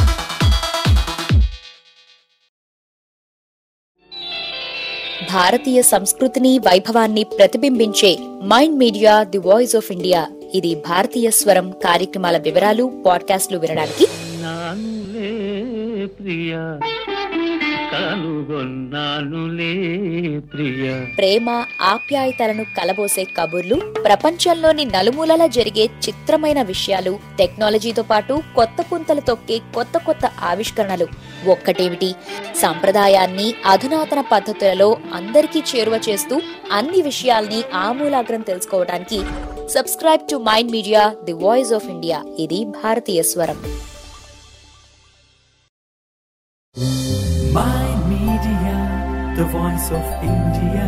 భారతీయ సంస్కృతిని వైభవాన్ని ప్రతిబింబించే mind media the voice of India ఇది భారతీయ స్వరం కార్యక్రమాల వివరాలు పాడ్కాస్ట్లు వినడానికి నానులే ప్రియ కనుగొన్నానులే ప్రియ ప్రేమ ఆప్యాయతలను కలబోసే కబుర్లు ప్రపంచంలోని నలుమూలలా జరిగే చిత్రమైన విషయాలు టెక్నాలజీతో పాటు కొత్త పుంతలు తొక్కే కొత్త కొత్త ఆవిష్కరణలు ఒక్కటేమిటి సంప్రదాయాన్ని అధునాతన పద్ధతులలో అందరికీ చేరువ చేస్తూ అన్ని విషయాల్ని ఆమూలాగ్రం తెలుసుకోవడానికి subscribe to mind media the voice of India ఇది భారతీయ స్వరం Mind Media, the voice of India.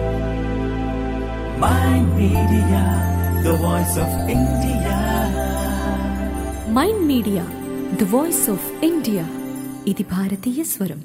Mind Media, the voice of India. Mind media the voice of India ఇది భారతీయ స్వరం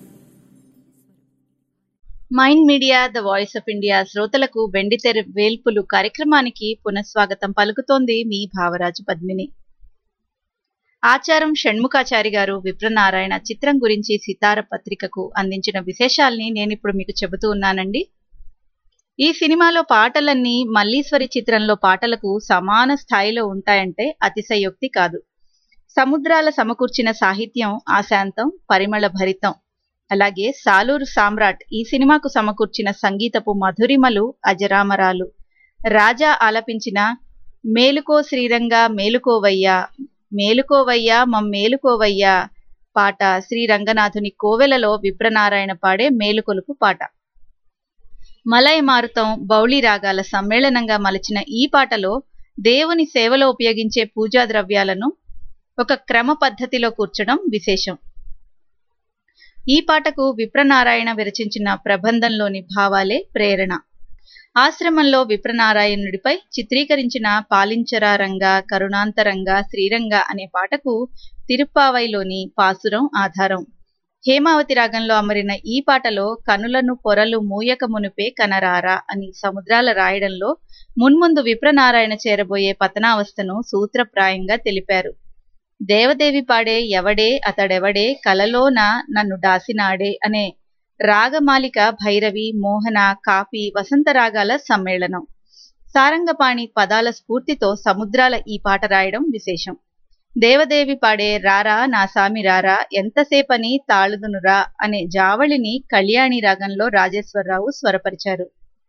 mind media the voice of India శ్రోతలకు వెండితెర వేల్పులు కార్యక్రమానికి పునఃస్వాగతం పలుకుతోంది మీ భావరాజు పద్మిని ఆచారం షణ్ముఖాచారి గారు విప్రనారాయణ చిత్రం గురించి సితార పత్రికకు అందించిన విశేషాల్ని నేను ఇప్పుడు మీకు చెబుతూ ఉన్నానండి ఈ సినిమాలో పాటలన్నీ మల్లీశ్వరి చిత్రంలో పాటలకు సమాన స్థాయిలో ఉంటాయంటే అతిశయోక్తి కాదు సముద్రాల సమకూర్చిన సాహిత్యం ఆశాంతం పరిమళ భరితం అలాగే సాలూరు సామ్రాట్ ఈ సినిమాకు సమకూర్చిన సంగీతపు మధురిమలు అజరామరాలు రాజా ఆలపించిన మేలుకో శ్రీరంగా మేలుకోవయ్యా మేలుకోవయ్యా మమ్మేలుకోవయ్యా పాట శ్రీ రంగనాథుని కోవెలలో విప్రనారాయణ పాడే మేలుకొలుపు పాట మలయ మారుతం బౌళి రాగాల సమ్మేళనంగా మలచిన ఈ పాటలో దేవుని సేవలో ఉపయోగించే పూజా ద్రవ్యాలను ఒక క్రమ పద్ధతిలో కూర్చడం విశేషం ఈ పాటకు విప్రనారాయణ విరచించిన ప్రబంధంలోని భావాలే ప్రేరణ ఆశ్రమంలో విప్రనారాయణుడిపై చిత్రీకరించిన పాలించరారంగా కరుణాంతరంగా శ్రీరంగ అనే పాటకు తిరుప్పావైలోని పాసురం ఆధారం హేమావతి రాగంలో అమరిన ఈ పాటలో కనులను పొరలు మూయక మునుపే కనరారా అని సముద్రాల రాయడంలో మున్ముందు విప్రనారాయణ చేరబోయే పతనావస్థను సూత్రప్రాయంగా తెలిపారు దేవదేవి పాడే ఎవడే అతడెవడే కలలోన నన్ను డాసినాడే అనే రాగమాలిక భైరవి మోహన కాపి వసంత రాగాల సమ్మేళనం సారంగపాణి పదాల స్ఫూర్తితో సముద్రాల ఈ పాట రాయడం విశేషం దేవదేవి పాడే రారా నా సామి రారా ఎంతసేపని తాళుదునురా అనే జావళిని కళ్యాణి రాగంలో రాజేశ్వరరావు స్వరపరిచారు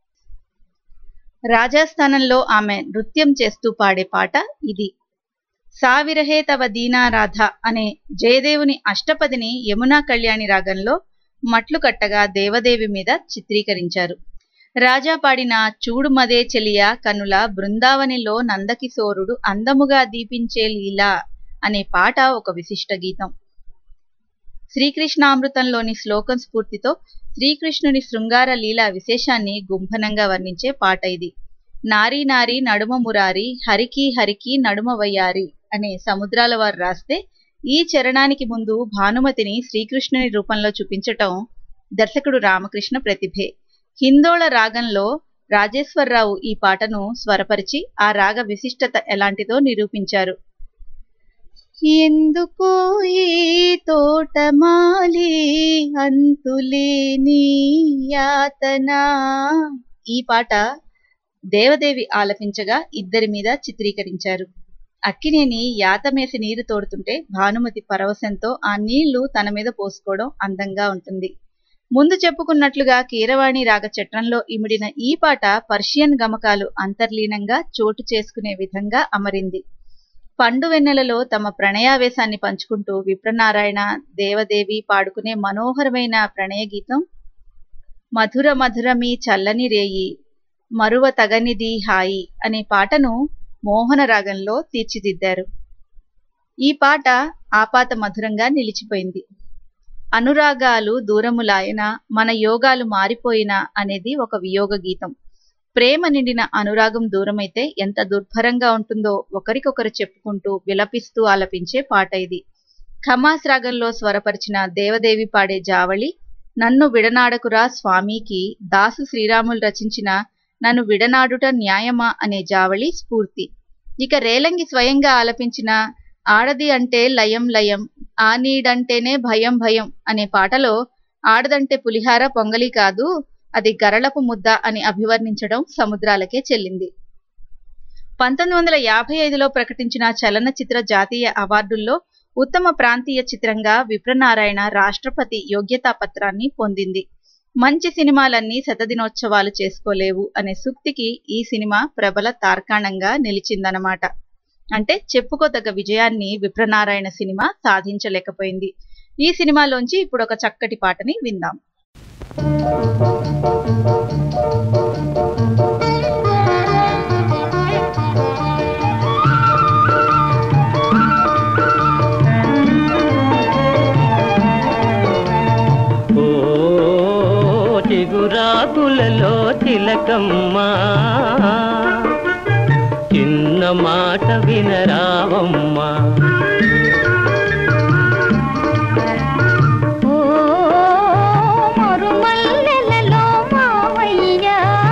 రాజస్థానంలో ఆమె నృత్యం చేస్తూ పాడే పాట ఇది సావిరహే తవ దీనారాధ అనే జయదేవుని అష్టపదిని యమునా కళ్యాణి రాగంలో మట్లు కట్టగా దేవదేవి మీద చిత్రీకరించారు రాజా పాడిన చూడు మదే చెలియ కనుల బృందావనిలో నందకిశోరుడు అందముగా దీపించే లీలా అనే పాట ఒక విశిష్ట గీతం శ్రీకృష్ణామృతంలోని శ్లోకం స్ఫూర్తితో శ్రీకృష్ణుని శృంగార లీలా విశేషాన్ని గుంభనంగా వర్ణించే పాట ఇది నారీ నారీ నడుమ మురారి హరికి హరికి నడుమ వయ్యారి అనే సముద్రాల వారు రాస్తే ఈ చరణానికి ముందు భానుమతిని శ్రీకృష్ణుని రూపంలో చూపించటం దర్శకుడు రామకృష్ణ ప్రతిభే హిందోళ రాగంలో రాజేశ్వరరావు ఈ పాటను స్వరపరిచి ఆ రాగ విశిష్టత ఎలాంటిదో నిరూపించారు ఎందుకో ఈ తోటమాలి అంతులేని యాతన ఈ పాట దేవదేవి ఆలపించగా ఇద్దరి మీద చిత్రీకరించారు అక్కినేని యాతమేసి నీరు తోడుతుంటే భానుమతి పరవశంతో ఆ నీళ్లు తన మీద పోసుకోవడం అందంగా ఉంటుంది ముందు చెప్పుకున్నట్లుగా కీరవాణి రాగ చట్రంలో ఇమిడిన ఈ పాట పర్షియన్ గమకాలు అంతర్లీనంగా చోటు చేసుకునే విధంగా అమరింది పండు వెన్నెలలో తమ ప్రణయావేశాన్ని పంచుకుంటూ విప్రనారాయణ దేవదేవి పాడుకునే మనోహరమైన ప్రణయ గీతం మధుర మధురమీ చల్లని రేయి మరువ తగనిది హాయి అనే పాటను మోహన రాగంలో తీర్చిదిద్దారు ఈ పాట ఆపాత మధురంగా నిలిచిపోయింది అనురాగాలు దూరములాయన మన యోగాలు మారిపోయినా అనేది ఒక వియోగ గీతం ప్రేమ నిండిన అనురాగం దూరమైతే ఎంత దుర్భరంగా ఉంటుందో ఒకరికొకరు చెప్పుకుంటూ విలపిస్తూ ఆలపించే పాట ఇది ఖమాస్ రాగంలో స్వరపరిచిన దేవదేవి పాడే జావళి నన్ను విడనాడకురా స్వామికి దాసు శ్రీరాములు రచించిన నన్ను విడనాడుట న్యాయమా అనే జావళి స్ఫూర్తి ఇక రేలంగి స్వయంగా ఆలపించిన ఆడది అంటే లయం లయం ఆ నీడంటేనే భయం భయం అనే పాటలో ఆడదంటే పులిహార పొంగలి కాదు అది గరళపు ముద్ద అని అభివర్ణించడం సముద్రాలకే చెల్లింది పంతొమ్మిది వందల యాభై ఐదులో ప్రకటించిన చలనచిత్ర జాతీయ అవార్డుల్లో ఉత్తమ ప్రాంతీయ చిత్రంగా విప్రనారాయణ రాష్ట్రపతి యోగ్యతా పత్రాన్ని పొందింది మంచి సినిమాలన్నీ శతదినోత్సవాలు చేసుకోలేవు అనే సూక్తికి ఈ సినిమా ప్రబల తార్కాణంగా నిలిచిందనమాట అంటే చెప్పుకోదగ్గ విజయాన్ని విప్రనారాయణ సినిమా సాధించలేకపోయింది ఈ సినిమాలోంచి ఇప్పుడు ఒక చక్కటి పాటని విందాం ఓ చిగురాకులలో తిలకమ్మ చిన్న మాట వినరావమ్మా ఓ మరుమల్లెలలో మావయ్య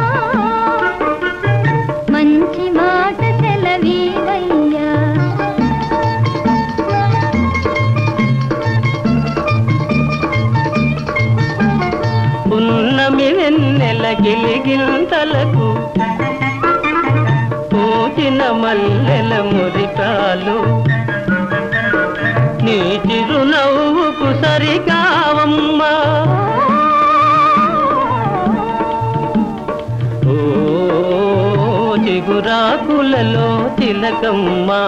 మంచి మాట సెలవీవయ్యా పున్నమి వెన్నెల గిలిగింతలకు పూచిన మల్లెల మురికాలు నీ చిరునవ్వుకు సరికావమ్మా ఓ చిగురాకులలో తిలకమ్మా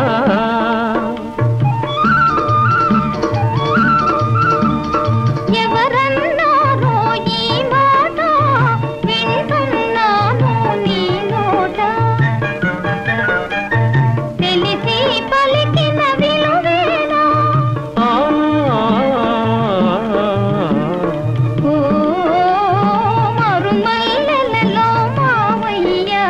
ఎవరన్నారో ఈ మాట వింటున్నాను నీ నోట తెలిసి పలికిన విలువేనా ఓ మరుమల్లెలలో మావయ్యా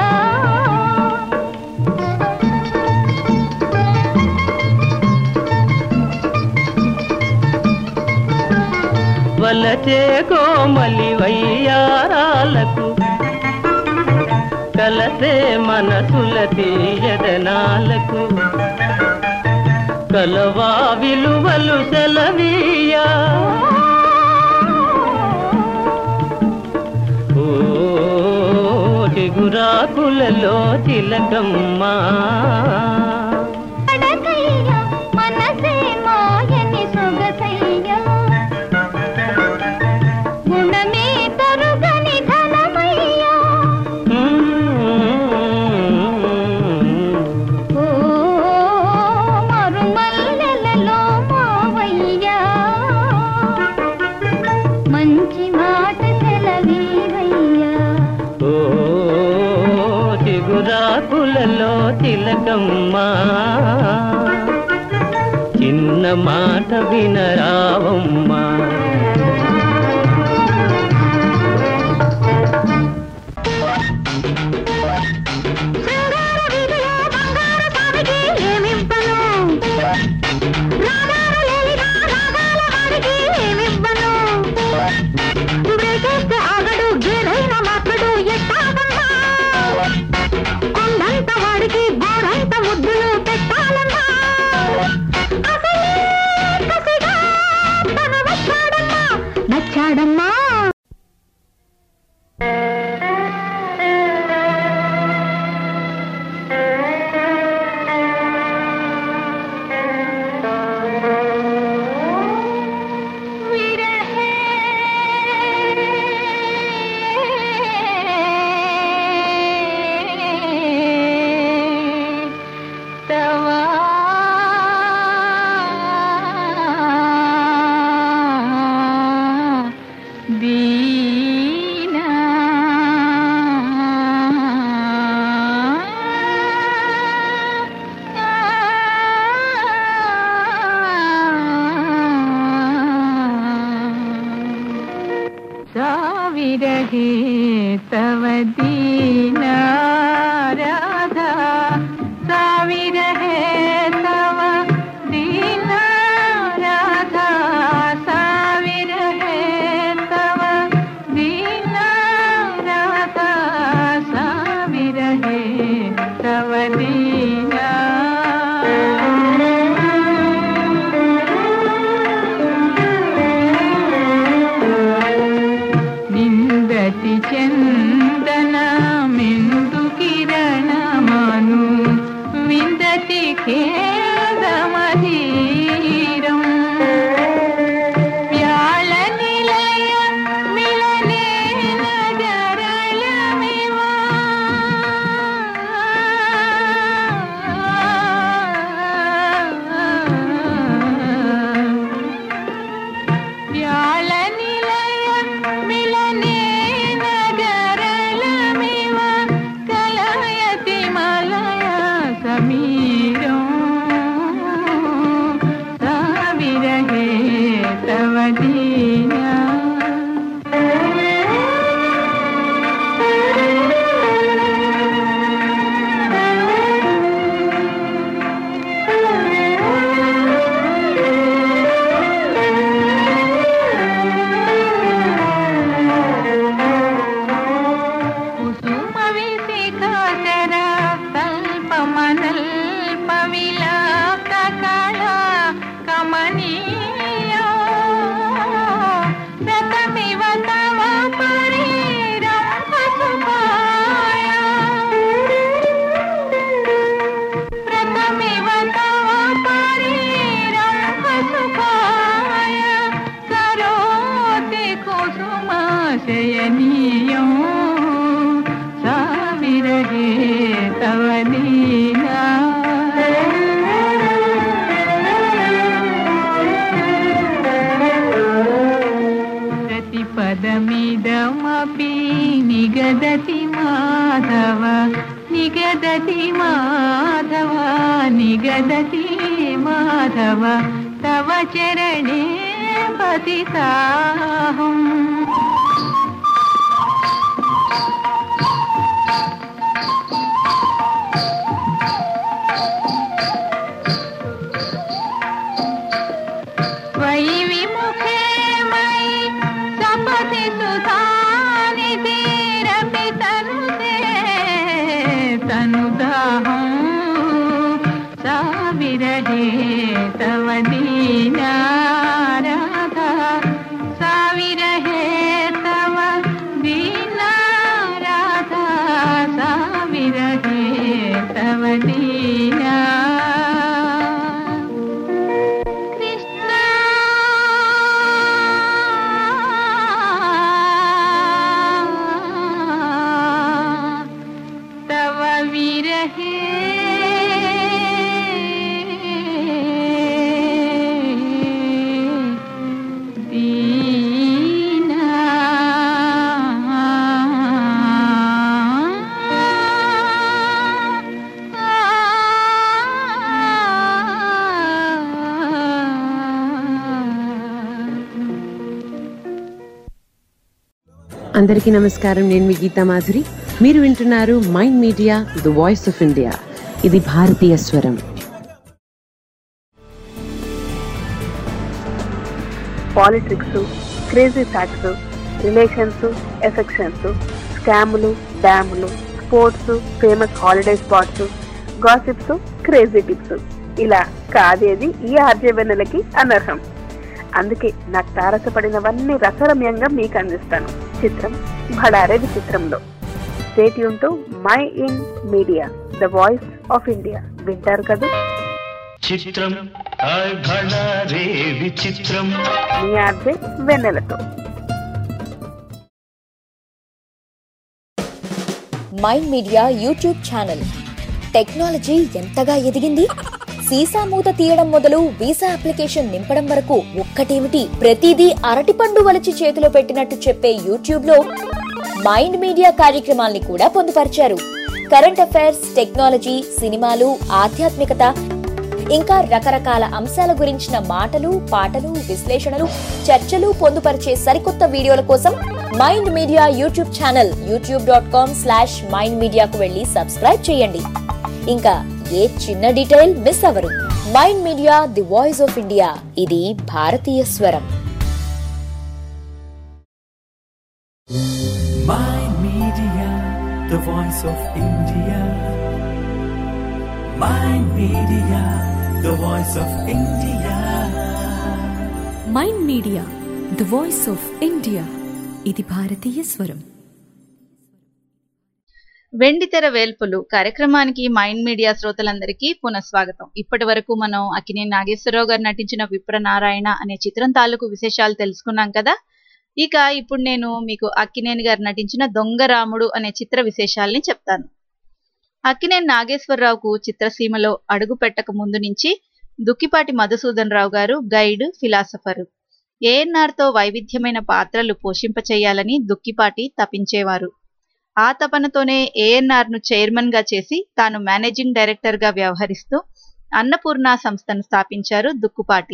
వలచే కోమలి వయ్యారాలకు కలసే మనసుల తీయదనాలకు కలవా విలువలు సెలవీయా ఓ చిగురాకులలో తిలకమ్మా అడగయ్యా మనసే మాయని సొగసయ్యా గుణమే తరుగని ధనమయ్యా ఓ మరుమల్లెలలో మావయ్యా మంచి మాట సెలవీవయ్యా ఓ చిగురాకులలో తిలకమ్మా చిన్న మాట వినరావమ్మా బ్రేకేస్తే ఆగడు గేదైన మాట్లాడు ఎట్టాగమ్మా కొండంత వాడికి గోరంత ముద్దులు పెట్టాలమ్మా అసలే కసిగా తను వచ్చాడమ్మా నచ్చాడమ్మా दीना राधा साविर है तव दीना राधा साविर है तव दीना राधा साविर है तव दीना నిందతి చందన మెందు కిరణమను విందతి ఖేదమధీరం వ్యాళ నిలయ మిలనే నగరళమివా వ్యాళ నిలయ మిలనే నగరళమివ కలయతి మలయ సమీరం సావిరహే తవ దీనా కుసుమ విశిఖర కల్పమనల్ప విలాస కళా కమనీయ రతమివ తవ పరిరంభ సుఖాయ రతమివ తవ పరిరంభ సుఖాయ కరోతి కుసుమాశయనీయం సావిరహే తవ దీనా प्रतिपदमिदमपि निगदति माधव निगदति माधव निगदति माधव तव चरणे पतिताहम् त्वयि विमुखे मयि सपति सुधानिधिरपि तनुते तनुदाहं साविरहे तव दीना राधा साविरहे तव दीना राधा साविरहे तव दीना तव विरहे दीना అందరికీ నమస్కారం నేను మీ గీతా మాధురి మీరు వింటున్నారు mind media the voice of India ఇది భారతీయ స్వరం politics crazy facts relations affections స్కాములు డ్యాములు sports famous holiday spots gossips crazy tips ఇలా కాదేది ఈ ఆర్జవెన్నెలకి అనర్హం అందుకే నాకు తారసపడినవన్నీ రసరమ్యంగా మీకు అందిస్తాను చిత్రం భడారే విచిత్రంలో స్టేట్ యూన్ mind media the voice of India వింటారు కదా చిత్రం హాయ్ భళా రే విచిత్రం మీ ఆర్జే వెన్నెలతో mind media YouTube channel technology ఎంతగా ఎదిగింది సీసా మూత తీయడం మొదలు వీసా అప్లికేషన్ నింపడం వరకు ఒక్కటేమిటి ప్రతిదీ అరటిపండు వలిచి చేతిలో పెట్టినట్టు చెప్పే యూట్యూబ్ లో మైండ్ మీడియా కార్యక్రమాల్ని కూడా పొందుపరిచారు కరెంట్ అఫైర్స్ టెక్నాలజీ సినిమాలు ఆధ్యాత్మికత ఇంకా రకరకాల అంశాల గురించిన మాటలు పాటలు విశ్లేషణలు చర్చలు పొందుపరిచే సరికొత్త వీడియోల కోసం mind media YouTube channel YouTube dot com slash mind మీడియాకు వెళ్ళి సబ్స్క్రైబ్ చేయండి ఇంకా ఏ చిన్న డీటెయిల్ మిస్ అవ్వరు mind media the voice of India ఇది భారతీయ స్వరం Mind Media, the voice of India. Mind Media, the voice of India. Mind media the voice of India ఇది భారతీయ స్వరం వెండితెర వేల్పులు కార్యక్రమానికి మైండ్ మీడియా శ్రోతలందరికీ పునఃస్వాగతం ఇప్పటి వరకు మనం అకినే నాగేశ్వరరావు గారు నటించిన విప్రనారాయణ అనే చిత్రం తాలూకు విశేషాలు తెలుసుకున్నాం కదా ఇక ఇప్పుడు నేను మీకు అక్కినేని గారు నటించిన దొంగ రాముడు అనే చిత్ర విశేషాల్ని చెప్తాను అక్కినేని నాగేశ్వరరావుకు చిత్రసీమలో అడుగు పెట్టక ముందు నుంచి దుక్కిపాటి మధుసూదన్ రావు గారు గైడ్ ఫిలాసఫరు ఏఎన్ఆర్ తో వైవిధ్యమైన పాత్రలు పోషింపచేయాలని దుక్కిపాటి తపించేవారు ఆ తపనతోనే ఏఎన్ఆర్ ను చైర్మన్ గా చేసి తాను మేనేజింగ్ డైరెక్టర్ గా వ్యవహరిస్తూ అన్నపూర్ణ సంస్థను స్థాపించారు దుక్కుపాటి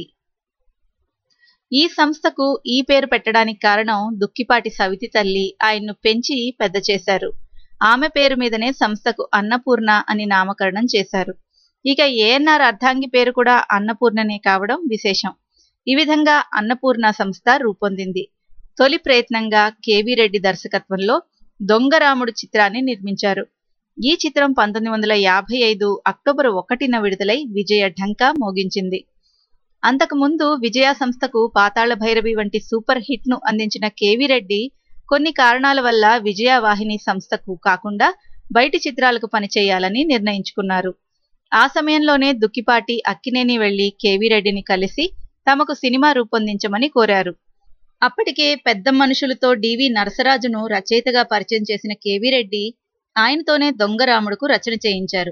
ఈ సంస్థకు ఈ పేరు పెట్టడానికి కారణం దుక్కిపాటి సవితి తల్లి ఆయన్ను పెంచి పెద్ద చేశారు ఆమె పేరు మీదనే సంస్థకు అన్నపూర్ణ అని నామకరణం చేశారు ఇక ఏఎన్ఆర్ అర్ధాంగి పేరు కూడా అన్నపూర్ణనే కావడం విశేషం ఈ విధంగా అన్నపూర్ణ సంస్థ రూపొందింది తొలి ప్రయత్నంగా కేవీ రెడ్డి దర్శకత్వంలో దొంగరాముడు చిత్రాన్ని నిర్మించారు ఈ చిత్రం పంతొమ్మిది వందల యాభై ఐదు అక్టోబర్ ఒకటిన విడుదలై విజయ ఢంకా మోగించింది అంతకుముందు విజయ సంస్థకు పాతాళ భైరవి వంటి సూపర్ హిట్ ను అందించిన కేవీ రెడ్డి కొన్ని కారణాల వల్ల విజయ వాహిని సంస్థకు కాకుండా బయటి చిత్రాలకు పనిచేయాలని నిర్ణయించుకున్నారు ఆ సమయంలోనే దుక్కిపాటి అక్కినేని వెళ్లి కేవీ రెడ్డిని కలిసి తమకు సినిమా రూపొందించమని కోరారు అప్పటికే పెద్ద మనుషులతో డివి నరసరాజును రచయితగా పరిచయం చేసిన కేవీ రెడ్డి ఆయనతోనే దొంగరాముడుకు రచన చేయించారు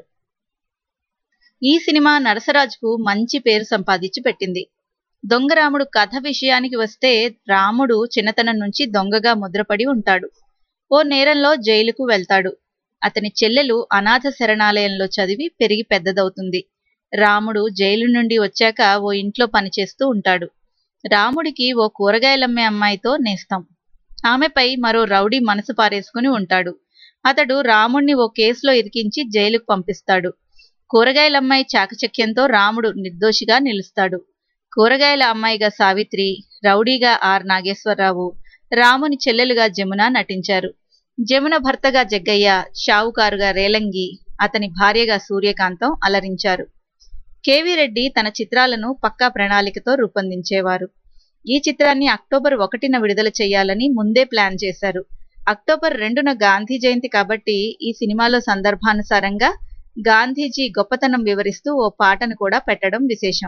ఈ సినిమా నరసరాజుకు మంచి పేరు సంపాదించి పెట్టింది దొంగరాముడు కథ విషయానికి వస్తే రాముడు చిన్నతనం నుంచి దొంగగా ముద్రపడి ఉంటాడు ఓ నేరంలో జైలుకు వెళ్తాడు అతని చెల్లెలు అనాథ శరణాలయంలో చదివి పెరిగి పెద్దదవుతుంది రాముడు జైలు నుండి వచ్చాక ఓ ఇంట్లో పనిచేస్తూ ఉంటాడు రాముడికి ఓ కూరగాయలమ్మే అమ్మాయితో నేస్తాం ఆమెపై మరో రౌడీ మనసు పారేసుకుని ఉంటాడు అతడు రాముణ్ణి ఓ కేసులో ఇరికించి జైలుకు పంపిస్తాడు కూరగాయల అమ్మాయి చాకచక్యంతో రాముడు నిర్దోషిగా నిలుస్తాడు కూరగాయల అమ్మాయిగా సావిత్రి రౌడీగా ఆర్ నాగేశ్వరరావు రాముని చెల్లెలుగా జమున నటించారు జమున భర్తగా జగ్గయ్య షావుకారుగా రేలంగి అతని భార్యగా సూర్యకాంతం అలరించారు కేవీ రెడ్డి తన చిత్రాలను పక్కా ప్రణాళికతో రూపొందించేవారు ఈ చిత్రాన్ని అక్టోబర్ ఒకటిన విడుదల చేయాలని ముందే ప్లాన్ చేశారు అక్టోబర్ రెండున గాంధీ జయంతి కాబట్టి ఈ సినిమాలో సందర్భానుసారంగా గాంధీజీ గొప్పతనం వివరిస్తూ ఓ పాటను కూడా పెట్టడం విశేషం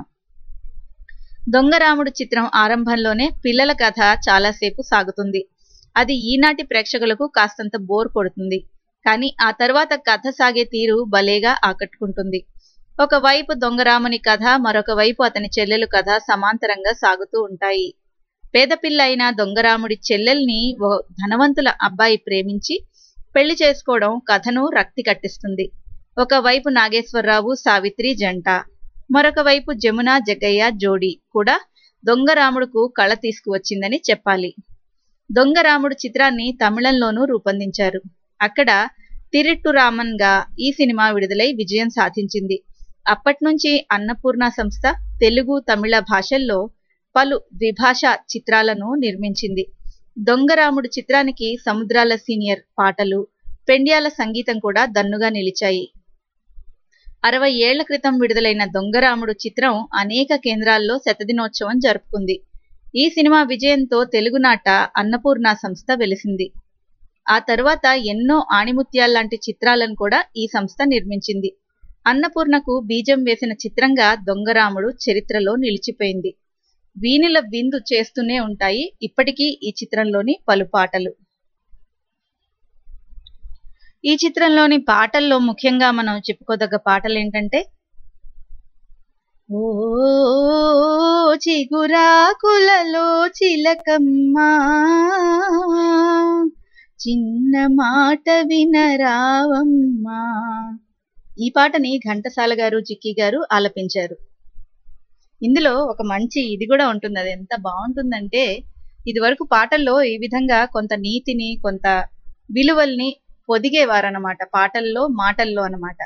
దొంగరాముడు చిత్రం ఆరంభంలోనే పిల్లల కథ చాలాసేపు సాగుతుంది అది ఈనాటి ప్రేక్షకులకు కాస్తంత బోర్ కొడుతుంది కానీ ఆ తర్వాత కథ సాగే తీరు భలేగా ఆకట్టుకుంటుంది ఒకవైపు దొంగరాముని కథ మరొక వైపు అతని చెల్లెలు కథ సమాంతరంగా సాగుతూ ఉంటాయి పేదపిల్ల అయిన దొంగరాముడి చెల్లెల్ని ఓ ధనవంతుల అబ్బాయి ప్రేమించి పెళ్లి చేసుకోవడం కథను రక్తి కట్టిస్తుంది ఒకవైపు నాగేశ్వరరావు సావిత్రి జంట మరొక వైపు జమున జగ్గయ్య జోడి కూడా దొంగరాముడుకు కళ తీసుకువచ్చిందని చెప్పాలి దొంగరాముడు చిత్రాన్ని తమిళంలోనూ రూపొందించారు అక్కడ తిరిట్టు రామన్ గా ఈ సినిమా విడుదలై విజయం సాధించింది అప్పట్నుంచి అన్నపూర్ణ సంస్థ తెలుగు తమిళ భాషల్లో పలు ద్విభాష చిత్రాలను నిర్మించింది దొంగరాముడు చిత్రానికి సముద్రాల సీనియర్ పాటలు పెండ్యాల సంగీతం కూడా దన్నుగా నిలిచాయి అరవై ఏళ్ల క్రితం విడుదలైన దొంగరాముడు చిత్రం అనేక కేంద్రాల్లో శతదినోత్సవం జరుపుకుంది ఈ సినిమా విజయంతో తెలుగునాట అన్నపూర్ణ సంస్థ వెలిసింది ఆ తరువాత ఎన్నో ఆణిముత్యాల్లాంటి చిత్రాలను కూడా ఈ సంస్థ నిర్మించింది అన్నపూర్ణకు బీజం వేసిన చిత్రంగా దొంగరాముడు చరిత్రలో నిలిచిపోయింది వీణుల విందు చేస్తూనే ఉంటాయి ఇప్పటికీ ఈ చిత్రంలోని పలు పాటలు ఈ చిత్రంలోని పాటల్లో ముఖ్యంగా మనం చెప్పుకోదగ్గ పాటలు ఏంటంటే ఓ చిగురాకులలో చిలకమ్మా చిన్న మాట వినరావమ్మా ఈ పాటని ఘంటసాల గారు చిక్కీ గారు ఆలపించారు ఇందులో ఒక మంచి ఇది కూడా ఉంటుంది అది ఎంత బాగుంటుందంటే ఇది వరకు పాటల్లో ఈ విధంగా కొంత నీతిని కొంత విలువల్ని పొదిగేవారనమాట పాటల్లో మాటల్లో అన్నమాట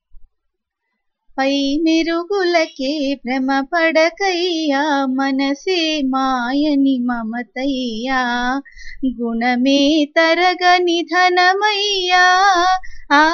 పై మెరుగులకే భ్రమ పడకయ్యా మనసే మాయని మమతయ్యా గుణమే తరగ నిధనమయ్యా ఆ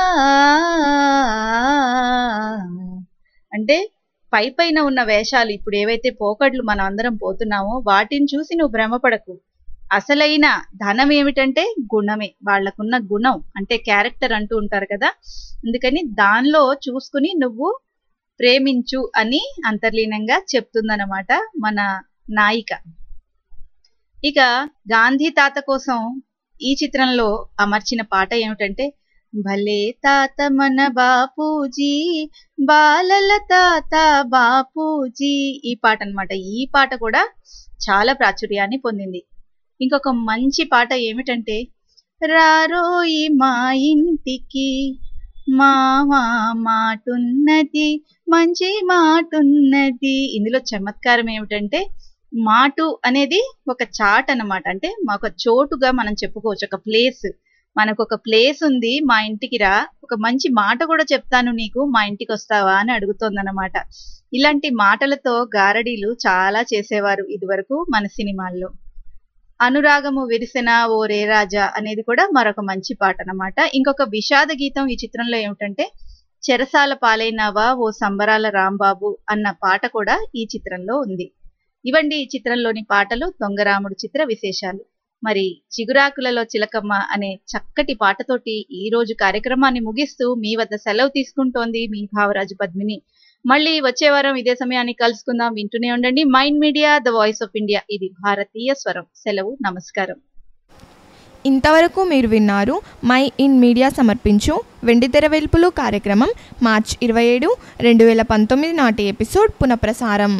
అంటే పై పైన ఉన్న వేషాలు ఇప్పుడు ఏవైతే పోకడ్లు మనం అందరం పోతున్నామో వాటిని చూసి నువ్వు భ్రమపడకు అసలైన ధనం ఏమిటంటే గుణమే వాళ్ళకున్న గుణం అంటే క్యారెక్టర్ అంటూ ఉంటారు కదా అందుకని దానిలో చూసుకుని నువ్వు ప్రేమించు అని అంతర్లీనంగా చెప్తుందన్నమాట మన నాయిక ఇక గాంధీ తాత కోసం ఈ చిత్రంలో అమర్చిన పాట ఏమిటంటే భలే తాత మన బాపూజీ బాలల తాత బాపూజీ ఈ పాట అన్నమాట ఈ పాట కూడా చాలా ప్రాచుర్యాన్ని పొందింది ఇంకొక మంచి పాట ఏమిటంటే రారోయి మా ఇంటికి మావా మాటున్నది మంచి మాటున్నది ఇందులో చమత్కారం ఏమిటంటే మాటు అనేది ఒక చాట్ అన్నమాట అంటే ఒక చోటుగా మనం చెప్పుకోవచ్చు ఒక ప్లేస్ మనకు ఒక ప్లేస్ ఉంది మా ఇంటికి రా ఒక మంచి మాట కూడా చెప్తాను నీకు మా ఇంటికి వస్తావా అని అడుగుతోందన్నమాట ఇలాంటి మాటలతో గారడీలు చాలా చేసేవారు ఇదివరకు మన సినిమాల్లో అనురాగము విరిసెన ఓ రే రాజా అనేది కూడా మరొక మంచి పాట అన్నమాట ఇంకొక విషాద గీతం ఈ చిత్రంలో ఏమిటంటే చెరసాల పాలైనవా ఓ సంబరాల రాంబాబు అన్న పాట కూడా ఈ చిత్రంలో ఉంది ఇవండి ఈ చిత్రంలోని పాటలు దొంగరాముడు చిత్ర విశేషాలు మరి చిగురాకులలో చిలకమ్మ అనే చక్కటి పాటతోటి ఈ రోజు కార్యక్రమాన్ని ముగిస్తూ మీ వద్ద సెలవు తీసుకుంటోంది మీ భావరాజు పద్మిని మళ్ళీ వచ్చే వారం ఇదే సమయాన్ని కలుసుకుందాం వింటూనే ఉండండి mind media the voice of India ఇది భారతీయ స్వరం సెలవు నమస్కారం ఇంతవరకు మీరు విన్నారు మై ఇన్ మీడియా సమర్పించు వెండితెర వెల్పులు కార్యక్రమం మార్చ్ ఇరవై ఏడు రెండు వేల పంతొమ్మిది నాటి ఎపిసోడ్ పునఃప్రసారం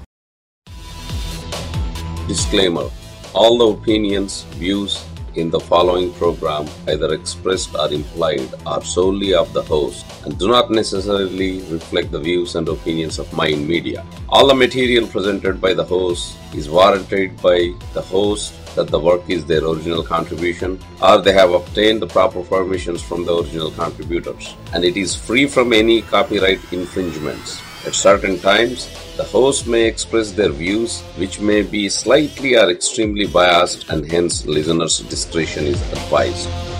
Disclaimer All the opinions, views in the following program, either expressed or implied, are solely of the host and do not necessarily reflect the views and opinions of Mind Media. All the material presented by the host is warranted by the host that the work is their original contribution or they have obtained the proper permissions from the original contributors and it is free from any copyright infringements. At certain times, the host may express their views, which may be slightly or extremely biased, and hence listeners' discretion is advised.